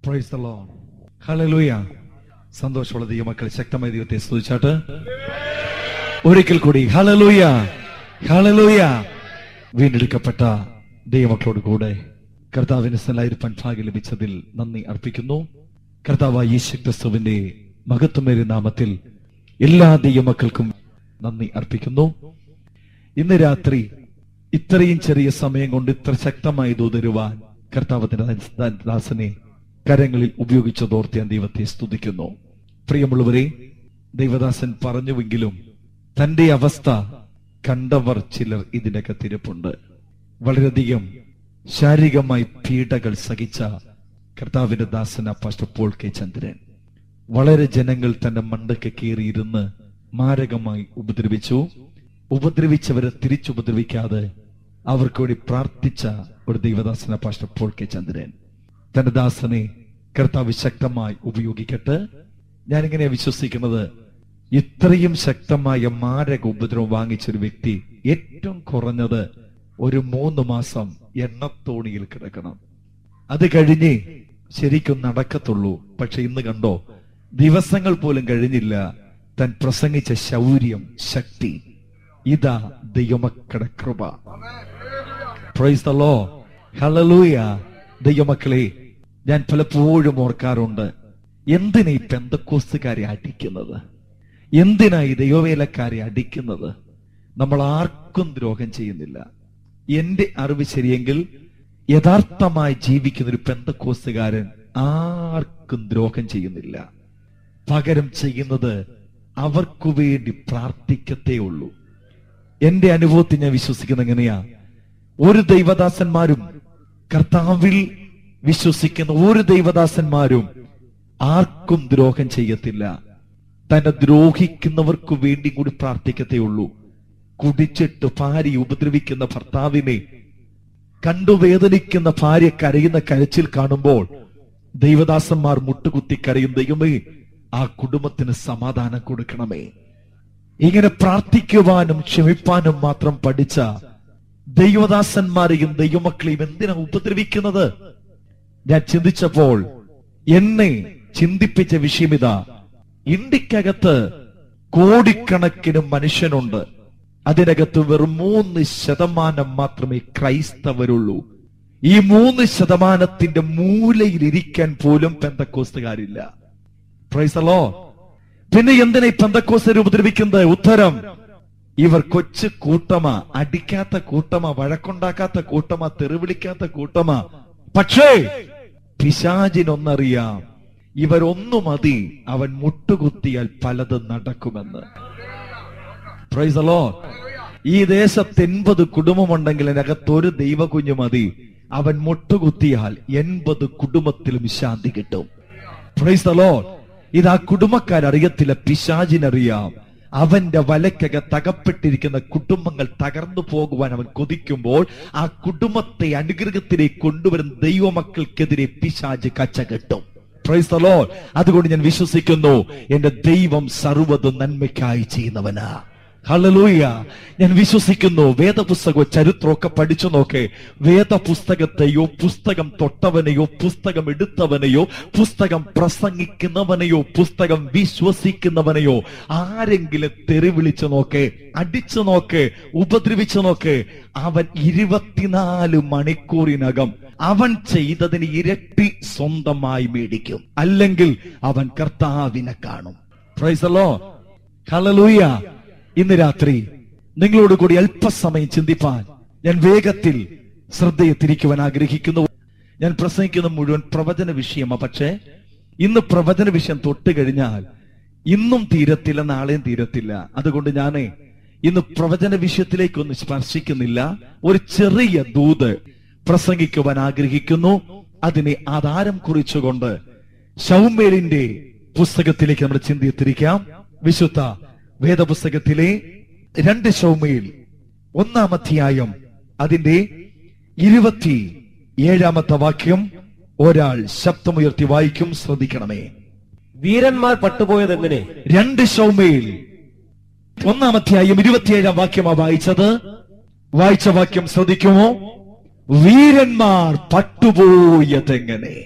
Praise the Lord hallelujah സന്തോഷമുള്ള ദൈവമക്കൾ ശക്തമായ ദൈവത്തെ സ്തുതിച്ചാട്ട് ഒരിക്കൽ കൂടി ഹല്ലേലൂയ ഹല്ലേലൂയ വീണ്ടെടുക്കപ്പെട്ട ദൈവമക്കളോട് കൂടെ കർത്താവിന് സ്ഥലായിരിക്കാൻ ഭാഗ്യം ലഭിച്ചതിൽ നന്ദി അർപ്പിക്കുന്നു കർത്താവായ യേശു ക്രിസ്തുവിന്റെ മഹത്വമേറിയ നാമത്തിൽ എല്ലാ ദൈവമക്കൾക്കും നന്ദി അർപ്പിക്കുന്നു ഇന്ന് രാത്രി ഇത്രയും ചെറിയ സമയം കൊണ്ട് ഇത്ര ശക്തമായി ദൂതരുവാൻ കർത്താവത്തിന്റെ ദാസനെ കരങ്ങളിൽ ഉപയോഗിച്ചതോർത്ത് ഞാൻ ദൈവത്തെ സ്തുതിക്കുന്നു പ്രിയമുള്ളവരെ ദൈവദാസൻ പറഞ്ഞുവെങ്കിലും തന്റെ അവസ്ഥ കണ്ടവർ ചിലർ ഇതിനകത്തിരിപ്പുണ്ട് വളരെയധികം ശാരീരികമായി പീഡകൾ സഹിച്ച കർത്താവിന്റെ ദാസൻ പാസ്റ്റർ പോൾ കെ ചന്ദ്രൻ വളരെ ജനങ്ങൾ തന്റെ മണ്ടയ്ക്ക് കയറിയിരുന്ന് മാരകമായി ഉപദ്രവിച്ചു ഉപദ്രവിച്ചവരെ തിരിച്ചുപദ്രവിക്കാതെ അവർക്ക് വേണ്ടി പ്രാർത്ഥിച്ച ഒരു ദൈവദാസന പാസ്റ്റർ പോൾ കെ ചന്ദ്രൻ തന്റെ ദാസനെ കർത്താവ് ശക്തമായി ഉപയോഗിക്കട്ടെ ഞാനിങ്ങനെ വിശ്വസിക്കുന്നത് ഇത്രയും ശക്തമായ മാരക ഉപദ്രവം വാങ്ങിച്ച ഒരു വ്യക്തി ഏറ്റവും കുറഞ്ഞത് ഒരു മൂന്ന് മാസം എണ്ണത്തോണിയിൽ കിടക്കണം അത് കഴിഞ്ഞ് ശരിക്കും നടക്കത്തുള്ളൂ പക്ഷെ ഇന്ന് കണ്ടോ ദിവസങ്ങൾ പോലും കഴിഞ്ഞില്ല താൻ പ്രസംഗിച്ച ശൗര്യം ശക്തി ഇതാ ദൈവമക്കളുടെ കൃപ പ്രൈസ് ദ ലോ ഹല്ലേലൂയ ദൈവമക്കളെ ഞാൻ പലപ്പോഴും ഓർക്കാറുണ്ട് എന്തിനാ ഈ പെന്തക്കോസ്തുകാരെ അടിക്കുന്നത് എന്തിനാ ഈ ദൈവവേലക്കാരെ അടിക്കുന്നത് നമ്മൾ ആർക്കും ദ്രോഹം ചെയ്യുന്നില്ല എന്റെ അറിവ് ശരിയെങ്കിൽ യഥാർത്ഥമായി ജീവിക്കുന്ന ഒരു പെന്തക്കോസ്തുകാരൻ ആർക്കും ദ്രോഹം ചെയ്യുന്നില്ല പകരം ചെയ്യുന്നത് അവർക്കു വേണ്ടി പ്രാർത്ഥിക്കത്തേ ഉള്ളൂ എന്റെ അനുഭവത്തിൽ ഞാൻ വിശ്വസിക്കുന്ന എങ്ങനെയാ ഒരു ദൈവദാസന്മാരും കർത്താവിൽ വിശ്വസിക്കുന്ന ഒരു ദൈവദാസന്മാരും ആർക്കും ദ്രോഹം ചെയ്യത്തില്ല തന്നെ ദ്രോഹിക്കുന്നവർക്ക് വേണ്ടി കൂടി പ്രാർത്ഥിക്കത്തേ ഉള്ളൂ കുടിച്ചിട്ട് ഭാര്യ ഉപദ്രവിക്കുന്ന ഭർത്താവിനെ കണ്ടു വേദനിക്കുന്ന ഭാര്യ കരയുന്ന കരച്ചിൽ കാണുമ്പോൾ ദൈവദാസന്മാർ മുട്ടുകുത്തി കരയും ദൈവമേ ആ കുടുംബത്തിന് സമാധാനം കൊടുക്കണമേ ഇങ്ങനെ പ്രാർത്ഥിക്കുവാനും ക്ഷമിപ്പാനും മാത്രം പഠിച്ച ദൈവദാസന്മാരെയും ദൈവമക്കളെയും എന്തിനാ ഉപദ്രവിക്കുന്നത് ഞാൻ ചിന്തിച്ചപ്പോൾ എന്നെ ചിന്തിപ്പിച്ച വിഷയം ഇതാ ഇന്ത്യക്കകത്ത് കോടിക്കണക്കിന് മനുഷ്യനുണ്ട് അതിനകത്ത് വെറും മൂന്ന് ശതമാനം മാത്രമേ ക്രൈസ്തവരുള്ളൂ ഈ മൂന്ന് ശതമാനത്തിന്റെ മൂലയിൽ ഇരിക്കാൻ പോലും പെന്തക്കോസ്തുകാരില്ല പ്രൈസലോ പിന്നെ എന്തിനാ ഈ പെന്തക്കോസ്തരെ ഉപദ്രവിക്കുന്നത് ഉത്തരം ഇവർ കൊച്ചു കൂട്ടമ അടിക്കാത്ത കൂട്ടമ വഴക്കുണ്ടാക്കാത്ത കൂട്ടമ തെറിവിളിക്കാത്ത കൂട്ടമ പക്ഷേ പിശാചിനൊന്നറിയാം ഇവരൊന്നു മതി അവൻ മുട്ടുകുത്തിയാൽ പലതും നടക്കുമെന്ന് Praise the Lord. ഈ ദേശത്ത് എൺപത് കുടുംബമുണ്ടെങ്കിൽ അതിനകത്ത് ഒരു ദൈവ കുഞ്ഞു മതി അവൻ മുട്ടുകുത്തിയാൽ എൺപത് കുടുംബത്തിലും ശാന്തി കിട്ടും പ്രൈസ് ദ ലോർഡ് ഇത് ആ കുടുംബക്കാരറിയത്തില്ല പിശാചിനറിയാം അവന്റെ വലക്കകത്ത് അകപ്പെട്ടിരിക്കുന്ന കുടുംബങ്ങൾ തകർന്നു പോകുവാൻ അവൻ കൊതിക്കുമ്പോൾ ആ കുടുംബത്തെ അനുഗ്രഹത്തിലേക്ക് കൊണ്ടുവരുന്ന ദൈവമക്കൾക്കെതിരെ പിശാജ് കച്ച കെട്ടും പ്രൈസ് ദ ലോർഡ് അതുകൊണ്ട് ഞാൻ വിശ്വസിക്കുന്നു എന്റെ ദൈവം സർവ്വതും നന്മയ്ക്കായി ചെയ്യുന്നവനാ ഹല്ലേലൂയ ഞാൻ വിശ്വസിക്കുന്നു വേദപുസ്തകവും ചരിത്രമൊക്കെ പഠിച്ചു നോക്കെ വേദപുസ്തകത്തെയോ പുസ്തകം തൊട്ടവനെയോ പുസ്തകം എടുത്തവനെയോ പുസ്തകം പ്രസംഗിക്കുന്നവനെയോ പുസ്തകം വിശ്വസിക്കുന്നവനെയോ ആരെങ്കിലും തെറി വിളിച്ചു നോക്കെ അടിച്ചു നോക്ക് ഉപദ്രവിച്ചു നോക്ക് അവൻ ഇരുപത്തിനാല് മണിക്കൂറിനകം അവൻ ചെയ്തതിന് ഇരട്ടി സ്വന്തമായി മേടിക്കും അല്ലെങ്കിൽ അവൻ കർത്താവിനെ കാണും പ്രൈസലോ ഹല്ലേലൂയ ഇന്ന് രാത്രി നിങ്ങളോട് കൂടി അല്പസമയം ചിന്തിപ്പാൻ ഞാൻ വേഗത്തിൽ ശ്രദ്ധയെ തിരിക്കുവാൻ ആഗ്രഹിക്കുന്നു ഞാൻ പ്രസംഗിക്കുന്ന മുഴുവൻ പ്രവചന വിഷയമാ പക്ഷേ ഇന്ന് പ്രവചന വിഷയം തൊട്ട് കഴിഞ്ഞാൽ ഇന്നും തീരത്തില്ല നാളെയും തീരത്തില്ല അതുകൊണ്ട് ഞാൻ ഇന്ന് പ്രവചന വിഷയത്തിലേക്കൊന്നും സ്പർശിക്കുന്നില്ല ഒരു ചെറിയ ദൂത് പ്രസംഗിക്കുവാൻ ആഗ്രഹിക്കുന്നു അതിനെ ആധാരം കുറിച്ചുകൊണ്ട് ഷൗമേലിന്റെ പുസ്തകത്തിലേക്ക് നമ്മുടെ ചിന്തയെ തിരിക്കാം വിശുദ്ധ വേദപുസ്തകത്തിലെ രണ്ട് ഷൗമയിൽ ഒന്നാം അധ്യായം അതിന്റെ ഇരുപത്തി ഏഴാമത്തെ വാക്യം ഒരാൾ ശബ്ദമുയർത്തി വായിക്കും ശ്രദ്ധിക്കണമേ വീരന്മാർ പട്ടുപോയതെങ്ങനെ രണ്ട് ഷൗമയിൽ ഒന്നാം അധ്യായം ഇരുപത്തിയേഴാം വാക്യമാ വായിച്ചത് വായിച്ച വാക്യം ശ്രദ്ധിക്കുമോ വീരന്മാർ പട്ടുപോയതെങ്ങനെ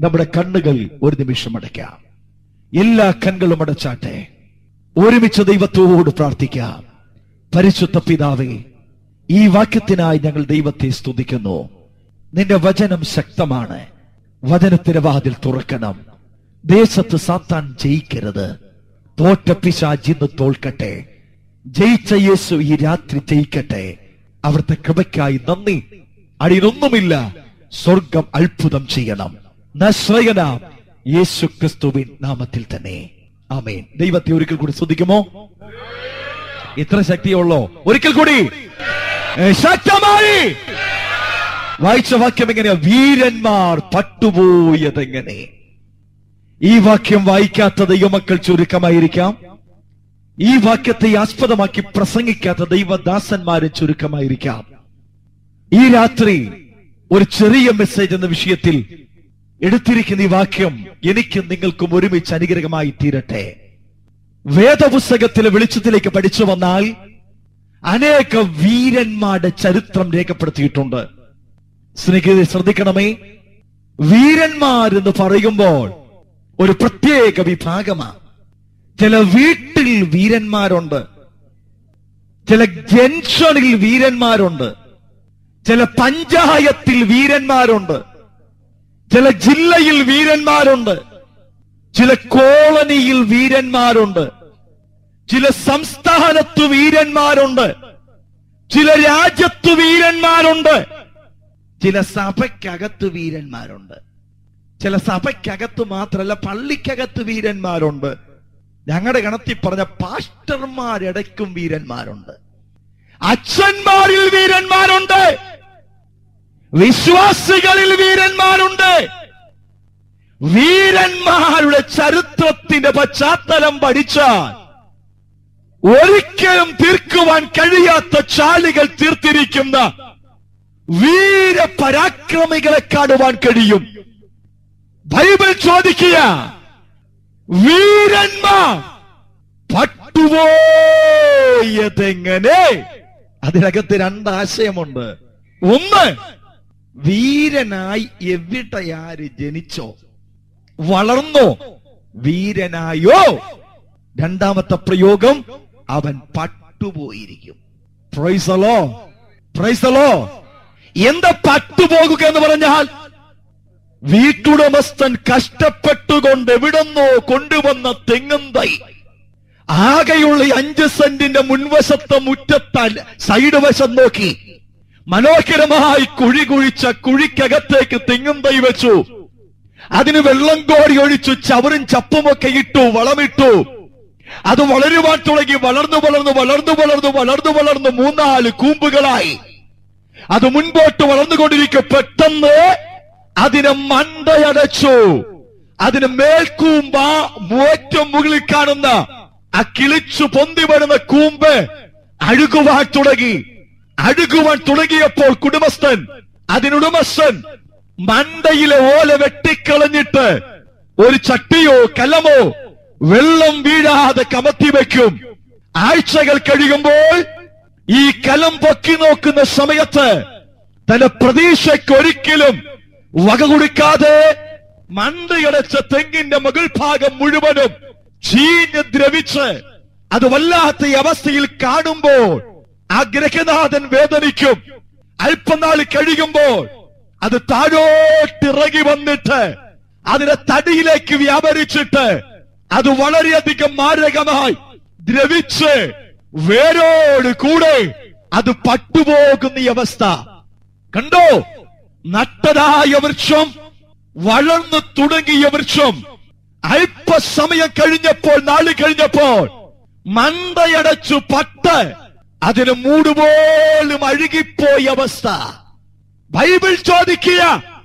നമ്മുടെ കണ്ണുകൾ ഒരു നിമിഷം അടയ്ക്കാം എല്ലാ കണ്ണുകളും അടച്ചാട്ടെ ഒരുമിച്ച് ദൈവത്തോട് പ്രാർത്ഥിക്കാം പരിശുദ്ധ പിതാവേ ഈ വാക്യത്തിനായി ഞങ്ങൾ ദൈവത്തെ സ്തുതിക്കുന്നു നിന്റെ വചനം ശക്തമാണ് വചനത്തിന്റെ വാതിൽ തുറക്കണം ദേശത്ത് സാത്താൻ ജയിക്കരുത് തോറ്റ പിശാചിന്ന് തോൽക്കട്ടെ ജയിച്ച യേശു ഈ രാത്രി ജയിക്കട്ടെ അവിടുത്തെ കൃപയ്ക്കായി നന്ദി അടിയൊന്നുമില്ല സ്വർഗം അത്ഭുതം ചെയ്യണം നശ്രയന യേശു ക്രിസ്തുവിൻ നാമത്തിൽ തന്നെ ആമേൻ ദൈവത്തെ ഒരിക്കൽ കൂടി ശ്രദ്ധിക്കുമോ ഇത്ര ശക്തിയുള്ളോ ഒരിക്കൽ കൂടി ഏ, ശക്തമായി വായിച്ച വാക്യം എങ്ങനെയാ വീരന്മാർ പട്ടുപോയതെങ്ങനെ ഈ വാക്യം വായിക്കാത്ത ദൈവമക്കൾ ചുരുക്കമായിരിക്കാം ഈ വാക്യത്തെ ആസ്പദമാക്കി പ്രസംഗിക്കാത്ത ദൈവദാസന്മാരും ചുരുക്കമായിരിക്കാം ഈ രാത്രി ഒരു ചെറിയ മെസ്സേജ് എന്ന വിഷയത്തിൽ എടുത്തിരിക്കുന്ന ഈ വാക്യം എനിക്കും നിങ്ങൾക്കും ഒരുമിച്ച് അനുഗ്രഹമായി തീരട്ടെ വേദപുസ്തകത്തിലെ വെളിച്ചത്തിലേക്ക് പഠിച്ചു വന്നാൽ അനേക വീരന്മാരുടെ ചരിത്രം രേഖപ്പെടുത്തിയിട്ടുണ്ട് സ്നേഹിതരെ ശ്രദ്ധിക്കണമേ വീരന്മാരെന്ന് പറയുമ്പോൾ ഒരു പ്രത്യേക വിഭാഗമാണ് ചില വീട്ടിൽ വീരന്മാരുണ്ട് ചില ജംഗ്ഷനിൽ വീരന്മാരുണ്ട് ചില പഞ്ചായത്തിൽ വീരന്മാരുണ്ട് ചില ജില്ലയിൽ വീരന്മാരുണ്ട് ചില കോളനിയിൽ വീരന്മാരുണ്ട് ചില സംസ്ഥാനത്ത് വീരന്മാരുണ്ട് ചില രാജ്യത്ത് വീരന്മാരുണ്ട് ചില സഭയ്ക്കകത്ത് വീരന്മാരുണ്ട് ചില സഭയ്ക്കകത്ത് മാത്രമല്ല പള്ളിക്കകത്ത് വീരന്മാരുണ്ട് ഞങ്ങളുടെ ഗണത്തിൽ പറഞ്ഞ പാസ്റ്റർമാരിടയ്ക്കും വീരന്മാരുണ്ട് അച്ഛന്മാരിൽ വീരന്മാരുണ്ട് വിശ്വാസികളിൽ വീരന്മാരുണ്ട് വീരന്മാരുടെ ചരിത്രത്തിന്റെ പശ്ചാത്തലം പഠിച്ചാൽ ഒരിക്കലും തീർക്കുവാൻ കഴിയാത്ത ചാലുകൾ തീർത്തിരിക്കുന്ന വീരപരാക്രമികളെ കാണുവാൻ കഴിയും ബൈബിൾ ചോദിക്കുക വീരന്മാർ പട്ടുപോയതെങ്ങനെ അതിനകത്ത് രണ്ടാശയമുണ്ട് ഒന്ന് വീരനായി എവിടെയാര് ജനിച്ചോ വളർന്നോ വീരനായോ രണ്ടാമത്തെ പ്രയോഗം അവൻ പട്ടുപോയിരിക്കും പ്രൈസലോ പ്രൈസലോ എന്താ പട്ടുപോകുക എന്ന് പറഞ്ഞാൽ വീട്ടുടമസ്ഥൻ കഷ്ടപ്പെട്ടുകൊണ്ട് എവിടെന്നോ കൊണ്ടുവന്ന തെങ്ങും തൈ ആകെയുള്ള ഈ അഞ്ച് സെന്റിന്റെ മുൻവശത്തെ മുറ്റത്താൽ സൈഡ് വശം നോക്കി മനോഹരമായി കുഴി കുഴിച്ച കുഴിക്കകത്തേക്ക് തെങ്ങും തൈ വെച്ചു അതിന് വെള്ളം കോരി ഒഴിച്ചു ചവറും ചപ്പുമൊക്കെ ഇട്ടു വളമിട്ടു അത് വളരുവാൻ തുടങ്ങി വളർന്നു വളർന്നു വളർന്നു വളർന്നു വളർന്നു വളർന്നു മൂന്നാല് കൂമ്പുകളായി അത് മുൻപോട്ട് വളർന്നുകൊണ്ടിരിക്കും പെട്ടെന്ന് അതിനെ മണ്ടയടച്ചു അതിന് മേൽക്കൂമ്പ ഏറ്റവും മുകളിൽ കാണുന്ന ആ കിളിച്ചു പൊന്തി വരുന്ന കൂമ്പ് അഴുകുവാൻ തുടങ്ങി അഴുകുവാൻ തുടങ്ങിയപ്പോൾ കുടുംബസ്ഥൻ അതിനുടമസ്ഥൻ മണ്ടയിലെ ഓല വെട്ടിക്കളഞ്ഞിട്ട് ഒരു ചട്ടിയോ കലമോ വെള്ളം വീഴാതെ കമത്തി വെക്കും ആഴ്ചകൾ കഴിയുമ്പോൾ ഈ കലം പൊക്കി നോക്കുന്ന സമയത്ത് തന്റെ പ്രതീക്ഷയ്ക്കൊരിക്കലും വക കൊടുക്കാതെ മണ്ടയടച്ച തെങ്ങിന്റെ മുകൾ ഭാഗം മുഴുവനും ചീഞ്ഞ് ദ്രവിച്ച് അത് വല്ലാത്ത ഈ അവസ്ഥയിൽ കാണുമ്പോൾ ആ ഗ്രഹനാഥൻ വേദനിക്കും അല്പനാൾ കഴിയുമ്പോൾ അത് താഴോട്ടിറങ്ങി വന്നിട്ട് അതിനെ തടിയിലേക്ക് വ്യാപരിച്ചിട്ട് അത് വളരെയധികം മാരകമായി ദ്രവിച്ച് വേരോട് കൂടെ അത് പട്ടുപോകുന്ന ഈ അവസ്ഥ കണ്ടോ നട്ടതായ വൃക്ഷം വളർന്നു തുടങ്ങിയ വൃക്ഷം അല്പസമയം കഴിഞ്ഞപ്പോൾ നാള് കഴിഞ്ഞപ്പോൾ മണ്ടയടച്ചു പട്ട് അതിന് മൂടുപോലും അഴുകിപ്പോയ അവസ്ഥ ബൈബിൾ ചോദിക്കുക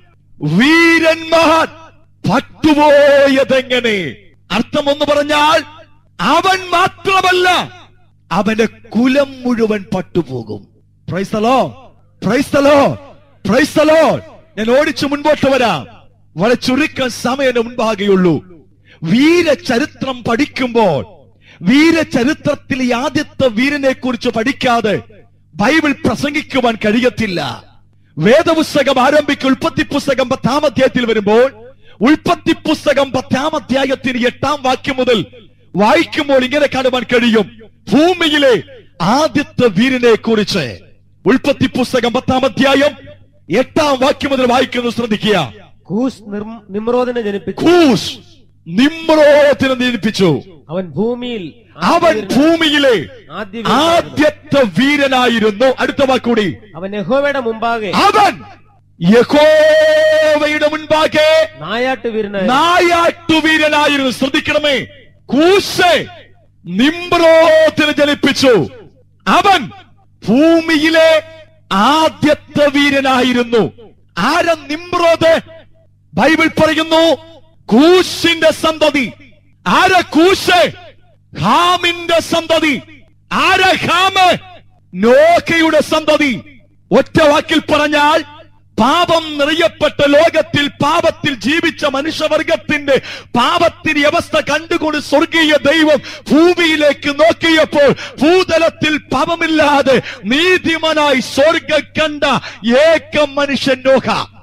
വീരന്മാർ പട്ടുപോയതെങ്ങനെ അർത്ഥം ഒന്ന് പറഞ്ഞാൽ അവൻ മാത്രമല്ല അവന്റെ കുലം മുഴുവൻ പട്ടുപോകും പ്രൈസ്തലോ പ്രൈസ്തലോ പ്രൈസ്തലോ ഞാൻ ഓടിച്ചു മുൻപോട്ട് വരാം വളരെ ചുരുക്കം സമയം മുൻപാകെയുള്ളൂ വീരചരിത്രം പഠിക്കുമ്പോൾ വീരചരിത്രത്തിൽ ഈ ആദ്യത്തെ വീരനെ കുറിച്ച് പഠിക്കാതെ ബൈബിൾ പ്രസംഗിക്കുവാൻ കഴിയത്തില്ല വേദപുസ്തകം ആരംഭിക്കും ഉൽപ്പത്തി പുസ്തകം പത്താം അധ്യായത്തിൽ വരുമ്പോൾ ഉൽപ്പത്തി പുസ്തകം പത്താം അധ്യായത്തിന് എട്ടാം വാക്യം മുതൽ വായിക്കുമ്പോൾ ഇങ്ങനെ കാണുവാൻ കഴിയും ഭൂമിയിലെ ആദ്യത്തെ വീരനെ കുറിച്ച് ഉൽപ്പത്തി പുസ്തകം പത്താം അധ്യായം എട്ടാം വാക്യം മുതൽ വായിക്കുന്നത് ശ്രദ്ധിക്കുക കൂസ് നിർ- നിമ്രോദിനെ ജനിപ്പിച്ചു കൂസ് നിമ്രോദിനെ ജനിപ്പിച്ചു അവൻ ഭൂമിയിൽ അവൻ ആദ്യ ഭൂമിയിലെ ആദ്യ ആദ്യത്തെ വീരനായിരുന്നു അടുത്ത വാക്കുകൂടി അവൻ യഹോവയുടെ മുമ്പാകെ അവൻ യഹോവയുടെ മുൻപാകെ നായാട്ട് വീരനായ നായാട്ടുവീരനായിരുന്നു ശ്രദ്ധിക്കണമേ കൂശെ നിമ്രോത്തിന് ജനിപ്പിച്ചു അവൻ ഭൂമിയിലെ ആദ്യത്തെ വീരനായിരുന്നു ആര നിമ്രോത് ബൈബിൾ പറയുന്നു കൂശിന്റെ സന്തതി ആര കൂശ് ഹാമിന്റെ സന്തതി ആര ഹാമ് നോക്കയുടെ സന്തതി ഒറ്റ വാക്കിൽ പറഞ്ഞാൽ പാപം നിറയപ്പെട്ട ലോകത്തിൽ പാപത്തിൽ ജീവിച്ച മനുഷ്യവർഗത്തിന്റെ പാപത്തിന്റെ അവസ്ഥ കണ്ടുകൊണ്ട് സ്വർഗീയ ദൈവം ഭൂമിയിലേക്ക് നോക്കിയപ്പോൾ ഭൂതലത്തിൽ പാപമില്ലാതെ നീതിമനായി സ്വർഗം കണ്ട ഏക മനുഷ്യൻ നോഹ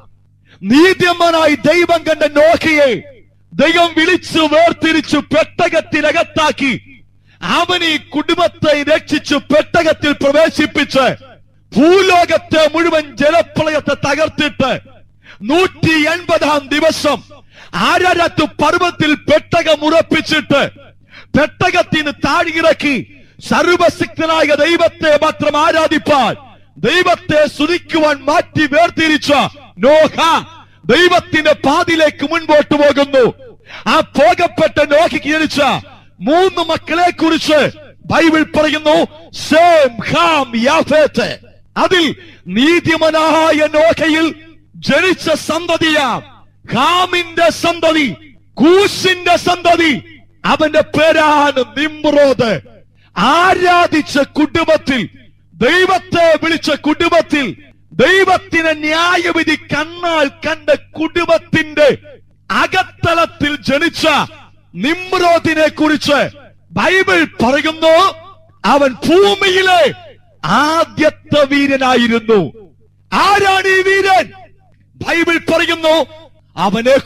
നീതിമാനായി ദൈവം കണ്ട നോഹയെ ദൈവം വിളിച്ചു വേർതിരിച്ചു പെട്ടകത്തിനകത്താക്കി അവൻ ഈ കുടുംബത്തെ രക്ഷിച്ചു പെട്ടകത്തിൽ പ്രവേശിപ്പിച്ച് ഭൂലോകത്തെ മുഴുവൻ ജലപ്രളയത്തെ തകർത്തിട്ട് നൂറ്റി എൺപതാം ദിവസം ആരാരത്ത് പർവ്വത്തിൽ പെട്ടകം ഉറപ്പിച്ചിട്ട് പെട്ടകത്തിന് താഴിറക്കി സർവശക്തനായ ദൈവത്തെ മാത്രം ആരാധിപ്പാൻ ദൈവത്തെ സ്തുതിക്കുവാൻ മാറ്റി വേർതിരിച്ച നോഹ ദൈവത്തിന്റെ പാതിലേക്ക് മുൻപോട്ട് പോകുന്നു ആ പോകപ്പെട്ട നോഹയ്ക്ക് ജനിച്ച മൂന്ന് മക്കളെ കുറിച്ച് ബൈബിൾ പറയുന്നു സേം ഹാം യാഫേത്ത് അതിൽ നീതിമനായ നോഹയിൽ ജനിച്ച സന്തതിയാം ഹാമിന്റെ സന്തതി കൂശിന്റെ സന്തതി അവന്റെ പേരാണ് നിമ്രോദ് ആരാധിച്ച കുടുംബത്തിൽ ദൈവത്തെ വിളിച്ച കുടുംബത്തിൽ ദൈവത്തിന് ന്യായവിധി കണ്ണാൽ കണ്ട കുടുംബത്തിന്റെ അകത്തളത്തിൽ ജനിച്ച നിമ്രോദിനെ കുറിച്ച് ബൈബിൾ പറയുന്നു അവൻ ഭൂമിയിലെ ആദ്യത്തെ വീരനായിരുന്നു ആരാണ് ഈ വീരൻ ബൈബിൾ പറയുന്നു അവനെ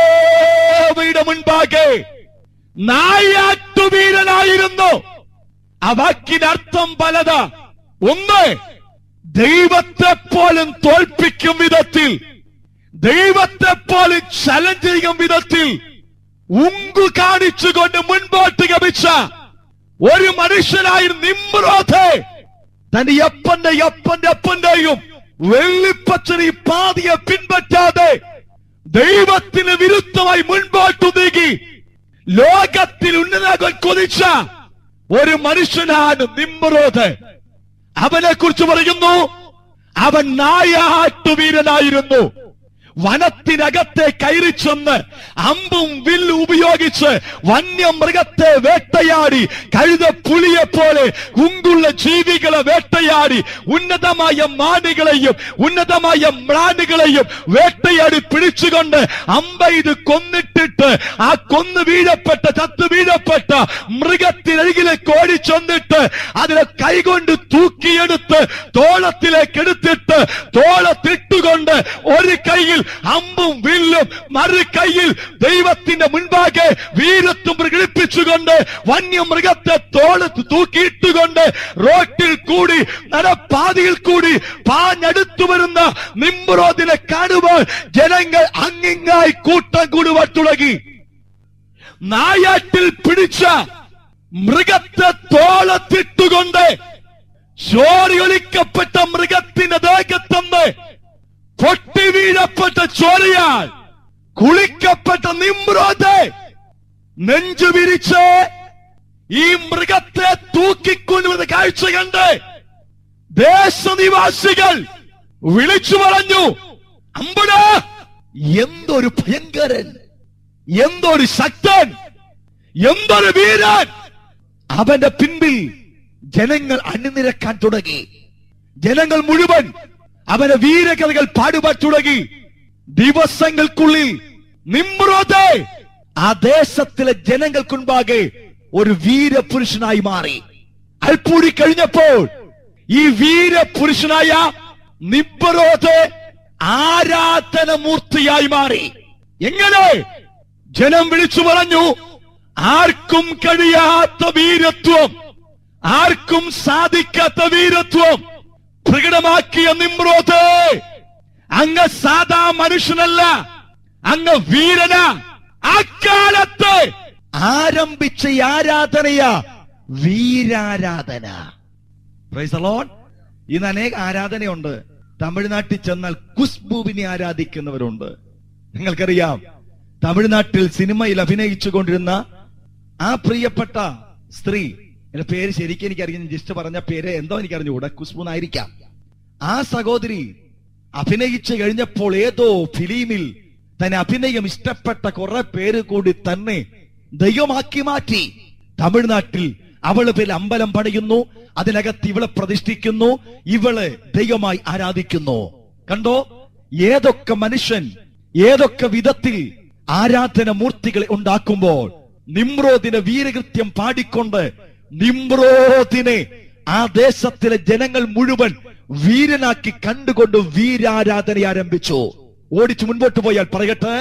കോവയുടെ മുൻപാകെ നായാട്ടുവീരനായിരുന്നു ആ വാക്കിനർത്ഥം പലത് ഒന്ന് ദൈവത്തെ പോലും തോൽപ്പിക്കും വിധത്തിൽ ദൈവത്തെ പോലും ചലഞ്ച് ചെയ്യും വിധത്തിൽ ഉങ്കു കാണിച്ചുകൊണ്ട് മുൻപോട്ട് ഗമിച്ച ഒരു മനുഷ്യനായി നിമ്രോധെ തന്റെ അപ്പന്റെ അപ്പന്റെ അപ്പന്റെയും വെള്ളിപ്പച്ചനി പാതിയെ പിൻപറ്റാതെ ദൈവത്തിന് വിരുദ്ധമായി മുൻപോട്ട് നീങ്ങി ലോകത്തിൽ ഉന്നതാകാൻ കൊതിച്ച ഒരു മനുഷ്യനാണ് നിമ്രോധ് അവനെ കുറിച്ച് പറയുന്നു അവൻ നായാട്ടുവീരനായിരുന്നു വനത്തിനകത്തെ കയറി ചെന്ന് അമ്പും വില്ലും ഉപയോഗിച്ച് വന്യമൃഗത്തെ വേട്ടയാടി കഴുത പുലിയെ പോലെ ഉങ്കുള്ള ജീവികളെ വേട്ടയാടി ഉന്നതമായ മാനുകളെയും ഉന്നതമായ മ്ലാനുകളെയും വേട്ടയാടി പിടിച്ചുകൊണ്ട് അമ്പെയ്ത് കൊന്നിട്ടിട്ട് ആ കൊന്നു വീഴപ്പെട്ട ചത്തു വീഴപ്പെട്ട മൃഗത്തിനരികിലേക്ക് ഓടിച്ചെന്നിട്ട് അതിനെ കൈകൊണ്ട് തൂക്കിയെടുത്ത് തോളത്തിലേക്ക് എടുത്തിട്ട് തോളത്തിട്ടുകൊണ്ട് ഒരു കൈയിൽ അമ്പും വില്ലും മറു കൈയിൽ ദൈവത്തിന്റെ മുൻപാകെ വീരത്വം പ്രകടിപ്പിച്ചുകൊണ്ട് വന്യമൃഗത്തെ തോളത്ത് തൂക്കിയിട്ടുകൊണ്ട് റോട്ടിൽ കൂടി നടപ്പാതയിൽ കൂടി പാഞ്ഞടുത്തു വരുന്ന നിമ്രോദിനെ കാണുമ്പോൾ ജനങ്ങൾ അങ്ങിങ്ങായി കൂട്ടം കൂടുവാൻ തുടങ്ങി നായാട്ടിൽ പിടിച്ച മൃഗത്തെ തോളത്തിട്ടുകൊണ്ട് ചോരിയൊലിക്കപ്പെട്ട മൃഗത്തിന്റെ ദേഹത്തന്ന് പൊട്ടി വീഴപ്പെട്ട ചോരയാൽ കുളിക്കപ്പെട്ട നിമ്രോദ് നെഞ്ചു വിരിച്ച് ഈ മൃഗത്തെ തൂക്കിക്കൊണ്ടുവന്ന കാഴ്ച കണ്ട് ദേശനിവാസികൾ വിളിച്ചു പറഞ്ഞു അമ്പട എന്തൊരു ഭയങ്കരൻ എന്തൊരു ശക്തൻ എന്തൊരു വീരൻ അവന്റെ പിൻപിൽ ജനങ്ങൾ അണിനിരക്കാൻ തുടങ്ങി ജനങ്ങൾ മുഴുവൻ അവന്റെ വീരകഥകൾ പാടുവാൻ തുടങ്ങി ദിവസങ്ങൾക്കുള്ളിൽ നിമ്രോദ് ആ ദേശത്തിലെ ജനങ്ങൾക്കുണ്ടാകെ ഒരു വീരപുരുഷനായി മാറി അൽപ്പൂടി കഴിഞ്ഞപ്പോൾ ഈ വീരപുരുഷനായ നിബ്രോദ് ആരാധന മൂർത്തിയായി മാറി എങ്ങനെ ജനം വിളിച്ചു പറഞ്ഞു ആർക്കും കഴിയാത്ത വീരത്വം ആർക്കും സാധിക്കാത്ത വീരത്വം പ്രകടമാക്കിയ നിമ്രോത് അങ്ങ് സാധാ മനുഷ്യനല്ല അങ്ങ് വീരന അക്കാലത്ത് ആരംഭിച്ച ഈ ആരാധനയാ വീരാരാധന പ്രൈസ് ലോൺ ഇന്ന് അനേക ആരാധനയുണ്ട് തമിഴ്നാട്ടിൽ ചെന്നാൽ കുസ്ബുവിനെ ആരാധിക്കുന്നവരുണ്ട് നിങ്ങൾക്കറിയാം തമിഴ്നാട്ടിൽ സിനിമയിൽ അഭിനയിച്ചു കൊണ്ടിരുന്ന ആ പ്രിയപ്പെട്ട സ്ത്രീ എന്റെ പേര് ശരിക്കും എനിക്കറിയാം ജസ്റ്റ് പറഞ്ഞ പേര് എന്തോ എനിക്ക് അറിഞ്ഞുകൂടെ കുസ്ബു എന്നായിരിക്കാം ആ സഹോദരി അഭിനയിച്ചു കഴിഞ്ഞപ്പോൾ ഏതോ ഫിലിമിൽ തന്നെ അഭിനയം ഇഷ്ടപ്പെട്ട കുറെ പേര് കൂടി തന്നെ ദൈവമാക്കി മാറ്റി തമിഴ്നാട്ടിൽ അവള് പേര് അമ്പലം പണിയുന്നു അതിനകത്ത് ഇവളെ പ്രതിഷ്ഠിക്കുന്നു ഇവള് ദൈവമായി ആരാധിക്കുന്നു കണ്ടോ ഏതൊക്കെ മനുഷ്യൻ ഏതൊക്കെ വിധത്തിൽ ആരാധന മൂർത്തികളെ ഉണ്ടാക്കുമ്പോൾ നിമ്രോദിനെ വീരകൃത്യം പാടിക്കൊണ്ട് നിമ്രോദിനെ ആ ദേശത്തിലെ ജനങ്ങൾ മുഴുവൻ വീരനാക്കി കണ്ടുകൊണ്ട് വീരാരാധന ആരംഭിച്ചു ഓടിച്ചു മുൻപോട്ട് പോയാൽ പറയട്ടെ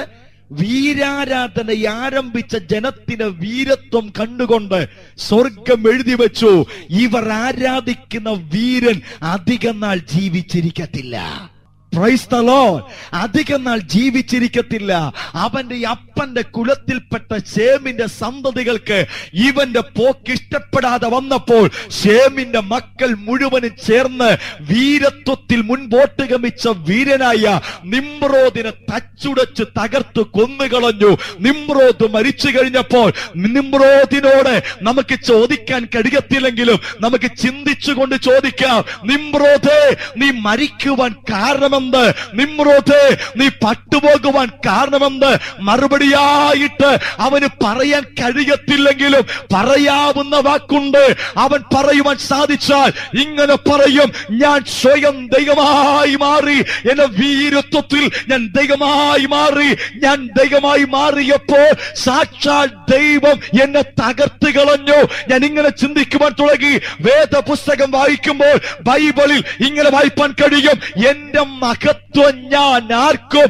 വീരാരാധന ആരംഭിച്ച ജനത്തിന് വീരത്വം കണ്ടുകൊണ്ട് സ്വർഗം എഴുതി വെച്ചു ഇവർ ആരാധിക്കുന്ന വീരൻ അധികം നാൾ ജീവിച്ചിരിക്കത്തില്ല Praise the Lord. അധികം നാൾ ജീവിച്ചിരിക്കത്തില്ല അവന്റെ ഈ അപ്പന്റെ കുലത്തിൽപ്പെട്ട ശേമിന്റെ സന്തതികൾക്ക് ഇവന്റെ പോക്ക് ഇഷ്ടപ്പെടാതെ വന്നപ്പോൾ ശേമിന്റെ മക്കൾ മുഴുവനും ചേർന്ന് വീരത്വത്തിൽ മുൻപോട്ട് ഗമിച്ച വീരനായ നിമ്രോദിനെ തച്ചുടച്ച് തകർത്ത് കൊന്നുകളഞ്ഞു നിമ്രോദ് മരിച്ചു കഴിഞ്ഞപ്പോൾ നിമ്രോദിനോട് നമുക്ക് ചോദിക്കാൻ കഴിയത്തില്ലെങ്കിലും നമുക്ക് ചിന്തിച്ചുകൊണ്ട് ചോദിക്കാം നിമ്രോദേ നീ മരിക്കുവാൻ കാരണമെന്ത് നിമ്രോദേ നീ പട്ടുപോകുവാൻ കാരണമെന്ത് മറുപടിയായിട്ട് അവന് പറയാൻ കഴിയത്തില്ലെങ്കിലും പറയാവുന്ന വാക്കുണ്ട് അവൻ പറയുവാൻ സാധിച്ചാൽ ഇങ്ങനെ പറയും ഞാൻ സ്വയം ദൈവമായി മാറി എന്റെ വീരത്വത്തിൽ ഞാൻ ദൈവമായി മാറി ഞാൻ ദൈവമായി മാറിയപ്പോൾ സാക്ഷാൽ ദൈവം എന്നെ തകർത്ത് കളഞ്ഞു ഞാൻ ഇങ്ങനെ ചിന്തിക്കുവാൻ തുടങ്ങി വേദപുസ്തകം വായിക്കുമ്പോൾ ബൈബിളിൽ ഇങ്ങനെ വായിപ്പാൻ കഴിയും എന്റെ മഹത്വം ഞാൻ ആർക്കും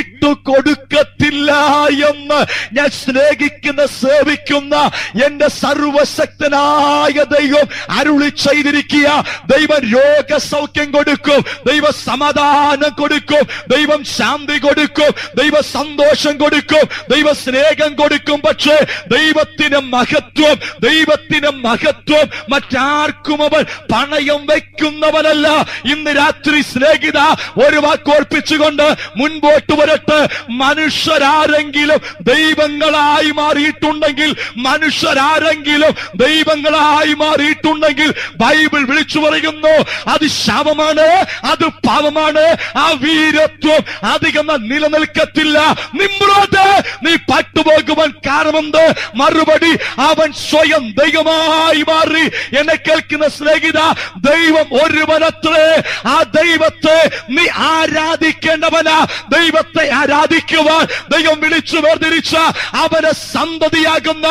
വിട്ടുകൊടുക്കത്തില്ല എന്ന് ഞാൻ സ്നേഹിക്കുന്ന സേവിക്കുന്ന എന്റെ സർവശക്തനായ ദൈവം അരുളി ചെയ്തിരിക്കുക ദൈവം രോഗസൗഖ്യം കൊടുക്കും ദൈവ സമാധാനം കൊടുക്കും ദൈവം ശാന്തി കൊടുക്കും ദൈവ സന്തോഷം കൊടുക്കും ദൈവ സ്നേഹം കൊടുക്കും പക്ഷേ ദൈവത്തിന് മഹത്വം ദൈവത്തിന് മഹത്വം മറ്റാർക്കും അവൻ പണയം വയ്ക്കുന്നവനല്ല ഇന്ന് രാത്രി സ്നേഹിത ഒരു വാക്കോർപ്പിച്ചുകൊണ്ട് മുൻപോട്ട് വരട്ടെ മനുഷ്യരാരെങ്കിലും ദൈവങ്ങളായി മാറിയിട്ടുണ്ടെങ്കിൽ മനുഷ്യരാരെങ്കിലും ദൈവങ്ങളായി മാറിയിട്ടുണ്ടെങ്കിൽ ബൈബിൾ വിളിച്ചു പറയുന്നു അത് ശവമാണ് അത് പാവമാണ് ആ വീരത്വം അധികം നാൾ നിലനിൽക്കത്തില്ല നിമ്രോത് നീ പട്ടുപോകുവാൻ കാരണമെന്ത് മറുപടി അവൻ സ്വയം ദൈവമായി മാറി എന്നെ കേൾക്കുന്ന സ്നേഹിത ദൈവം ഒരുവനത്രേ ആ ദൈവത്തെ നീ ആരാധിക്കേണ്ടവനാ ദൈവത്തെ ആരാധിക്കുവാൻ ദൈവം വിളിച്ചു വേർതിരിച്ച അവന് സന്തതിയാകുന്ന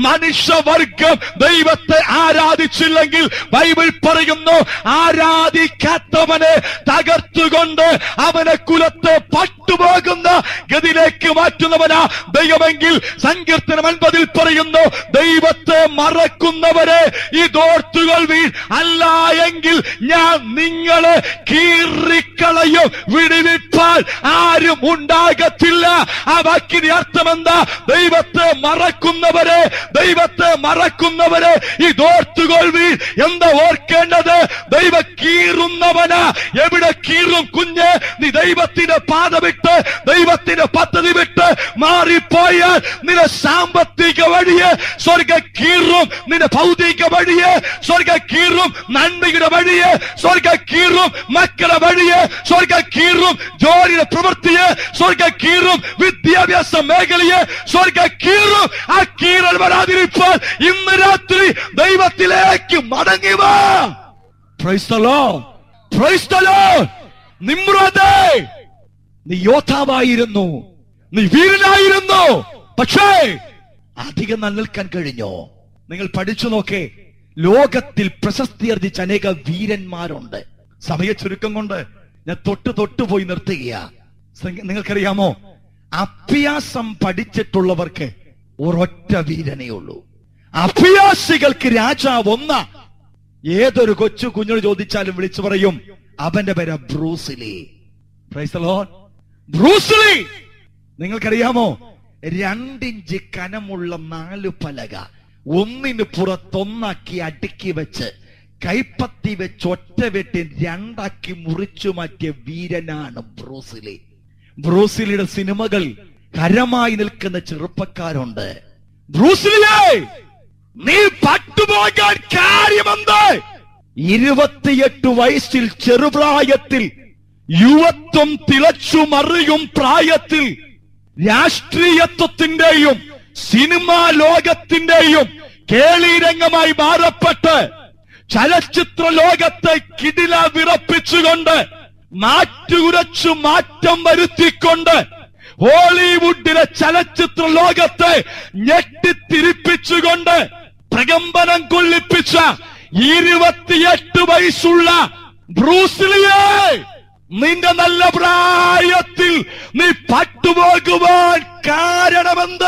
മനുഷ്യവർഗം ദൈവത്തെ ആരാധിച്ചില്ലെങ്കിൽ ബൈബിൾ പറയുന്നു ആരാധിക്കാത്തവനെ തകർത്തുകൊണ്ട് അവനെ കുലത്തെ പട്ടുപോകുന്ന ഗതിയിലേക്ക് മാറ്റുന്നവനാ ദൈവമെങ്കിൽ സങ്കീർത്തനം അൻപതിൽ പറയുന്നു ദൈവത്തെ മറക്കുന്നവരെ ഇതോർത്തുകൊള്ളുവീൻ അല്ല എങ്കിൽ ഞാൻ നിങ്ങളെ കീറിക്കളയും വിടുവിപ്പാൻ ആരും ഉണ്ടാകത്തില്ല ആ വാക്കിന് അർത്ഥമെന്താ ദൈവത്തെ മറക്കുന്നവരെ ദൈവത്തെ മറക്കുന്നവരെ ഇതോർത്തുകൊള്ളുവീൻ എന്താ ഓർക്കേണ്ടത് ദൈവ കീറുന്നവനാ എവിടെ കീറും കുഞ്ഞ് നീ ദൈവത്തിന്റെ പാത വിട്ട് ദൈവത്തിന്റെ പദ്ധതി വിട്ട് മാറിപ്പോയാൽ നിന്റെ സാമ്പത്തിക വഴിയെ സ്വർഗ കീറും നിന്റെ ഭൗതിക വഴിയെ സ്വർഗ കീറും നന്മയുടെ വഴിയെ സ്വർഗ കീറും മക്കളെ വഴിയെ സ്വർഗ കീറും ജോലിയുടെ പ്രവൃത്തിയെ സ്വർഗ കീറും വിദ്യാഭ്യാസ മേഖലയെ സ്വർഗ കീറും ആ കീറൽ വരാതിരിപ്പാൻ ഇന്ന് രാത്രി ദൈവത്തിലേക്ക് മടങ്ങി വാ Praise the Lord. Praise the Lord. നിമ്രോദേ നീ യോദ്ധാവായിരുന്നു നീ വീരനായിരുന്നു പക്ഷേ അധികം നാൾ നിൽക്കാൻ കഴിഞ്ഞോ നിങ്ങൾ പഠിച്ചു നോക്കേ ലോകത്തിൽ പ്രശസ്തി അർജിച്ച അനേക വീരന്മാരുണ്ട് സമയ ചുരുക്കം കൊണ്ട് ഞാൻ തൊട്ട് തൊട്ട് പോയി നിർത്തുകയാ സംഗ- നിങ്ങൾക്കറിയാമോ അഭ്യാസം പഠിച്ചിട്ടുള്ളവർക്ക് ഒരൊറ്റ വീരനേ ഉള്ളൂ അഭ്യാസികൾക്ക് രാജാവ് ഒന്ന ഏതൊരു കൊച്ചു കുഞ്ഞോട് ചോദിച്ചാലും വിളിച്ചു പറയും അവന്റെ പേര് Bruce Lee Praise the Lord. Bruce Lee നിങ്ങൾക്കറിയാമോ രണ്ടിഞ്ച് കനമുള്ള നാല് പലക ഒന്നിന് പുറത്തൊന്നാക്കി അടുക്കി വെച്ച് കൈപ്പത്തി വെച്ച് ഒറ്റ വെട്ടി രണ്ടാക്കി മുറിച്ചു മാറ്റിയ വീരനാണ് ബ്രൂസിലി ബ്രൂസിലിയുടെ സിനിമകൾ കരമായി നിൽക്കുന്ന ചെറുപ്പക്കാരുണ്ട് ബ്രൂസിലിയെ നീ പട്ടുപോകാൻ കാര്യമെന്ത് ഇരുപത്തിയെട്ട് വയസ്സിൽ ചെറുപ്രായത്തിൽ യുവത്വം തിളച്ചു മറിയും പ്രായത്തിൽ രാഷ്ട്രീയത്വത്തിന്റെയും സിനിമാ ലോകത്തിന്റെയും കേളീരംഗമായി മാറപ്പെട്ട് ചലച്ചിത്ര ലോകത്തെ കിടില വിറപ്പിച്ചുകൊണ്ട് മാറ്റുകുരച്ചു മാറ്റം വരുത്തിക്കൊണ്ട് ഹോളിവുഡിലെ ചലച്ചിത്ര ലോകത്തെ ഞെട്ടിത്തിരിപ്പിച്ചുകൊണ്ട് പ്രകമ്പനം കൊള്ളിപ്പിച്ച ഇരുപത്തിയെട്ട് വയസ്സുള്ള ബ്രൂസിലിയെ നിന്റെ നല്ല പ്രായത്തിൽ നീ പട്ടുപോകുവാൻ കാരണമെന്ത്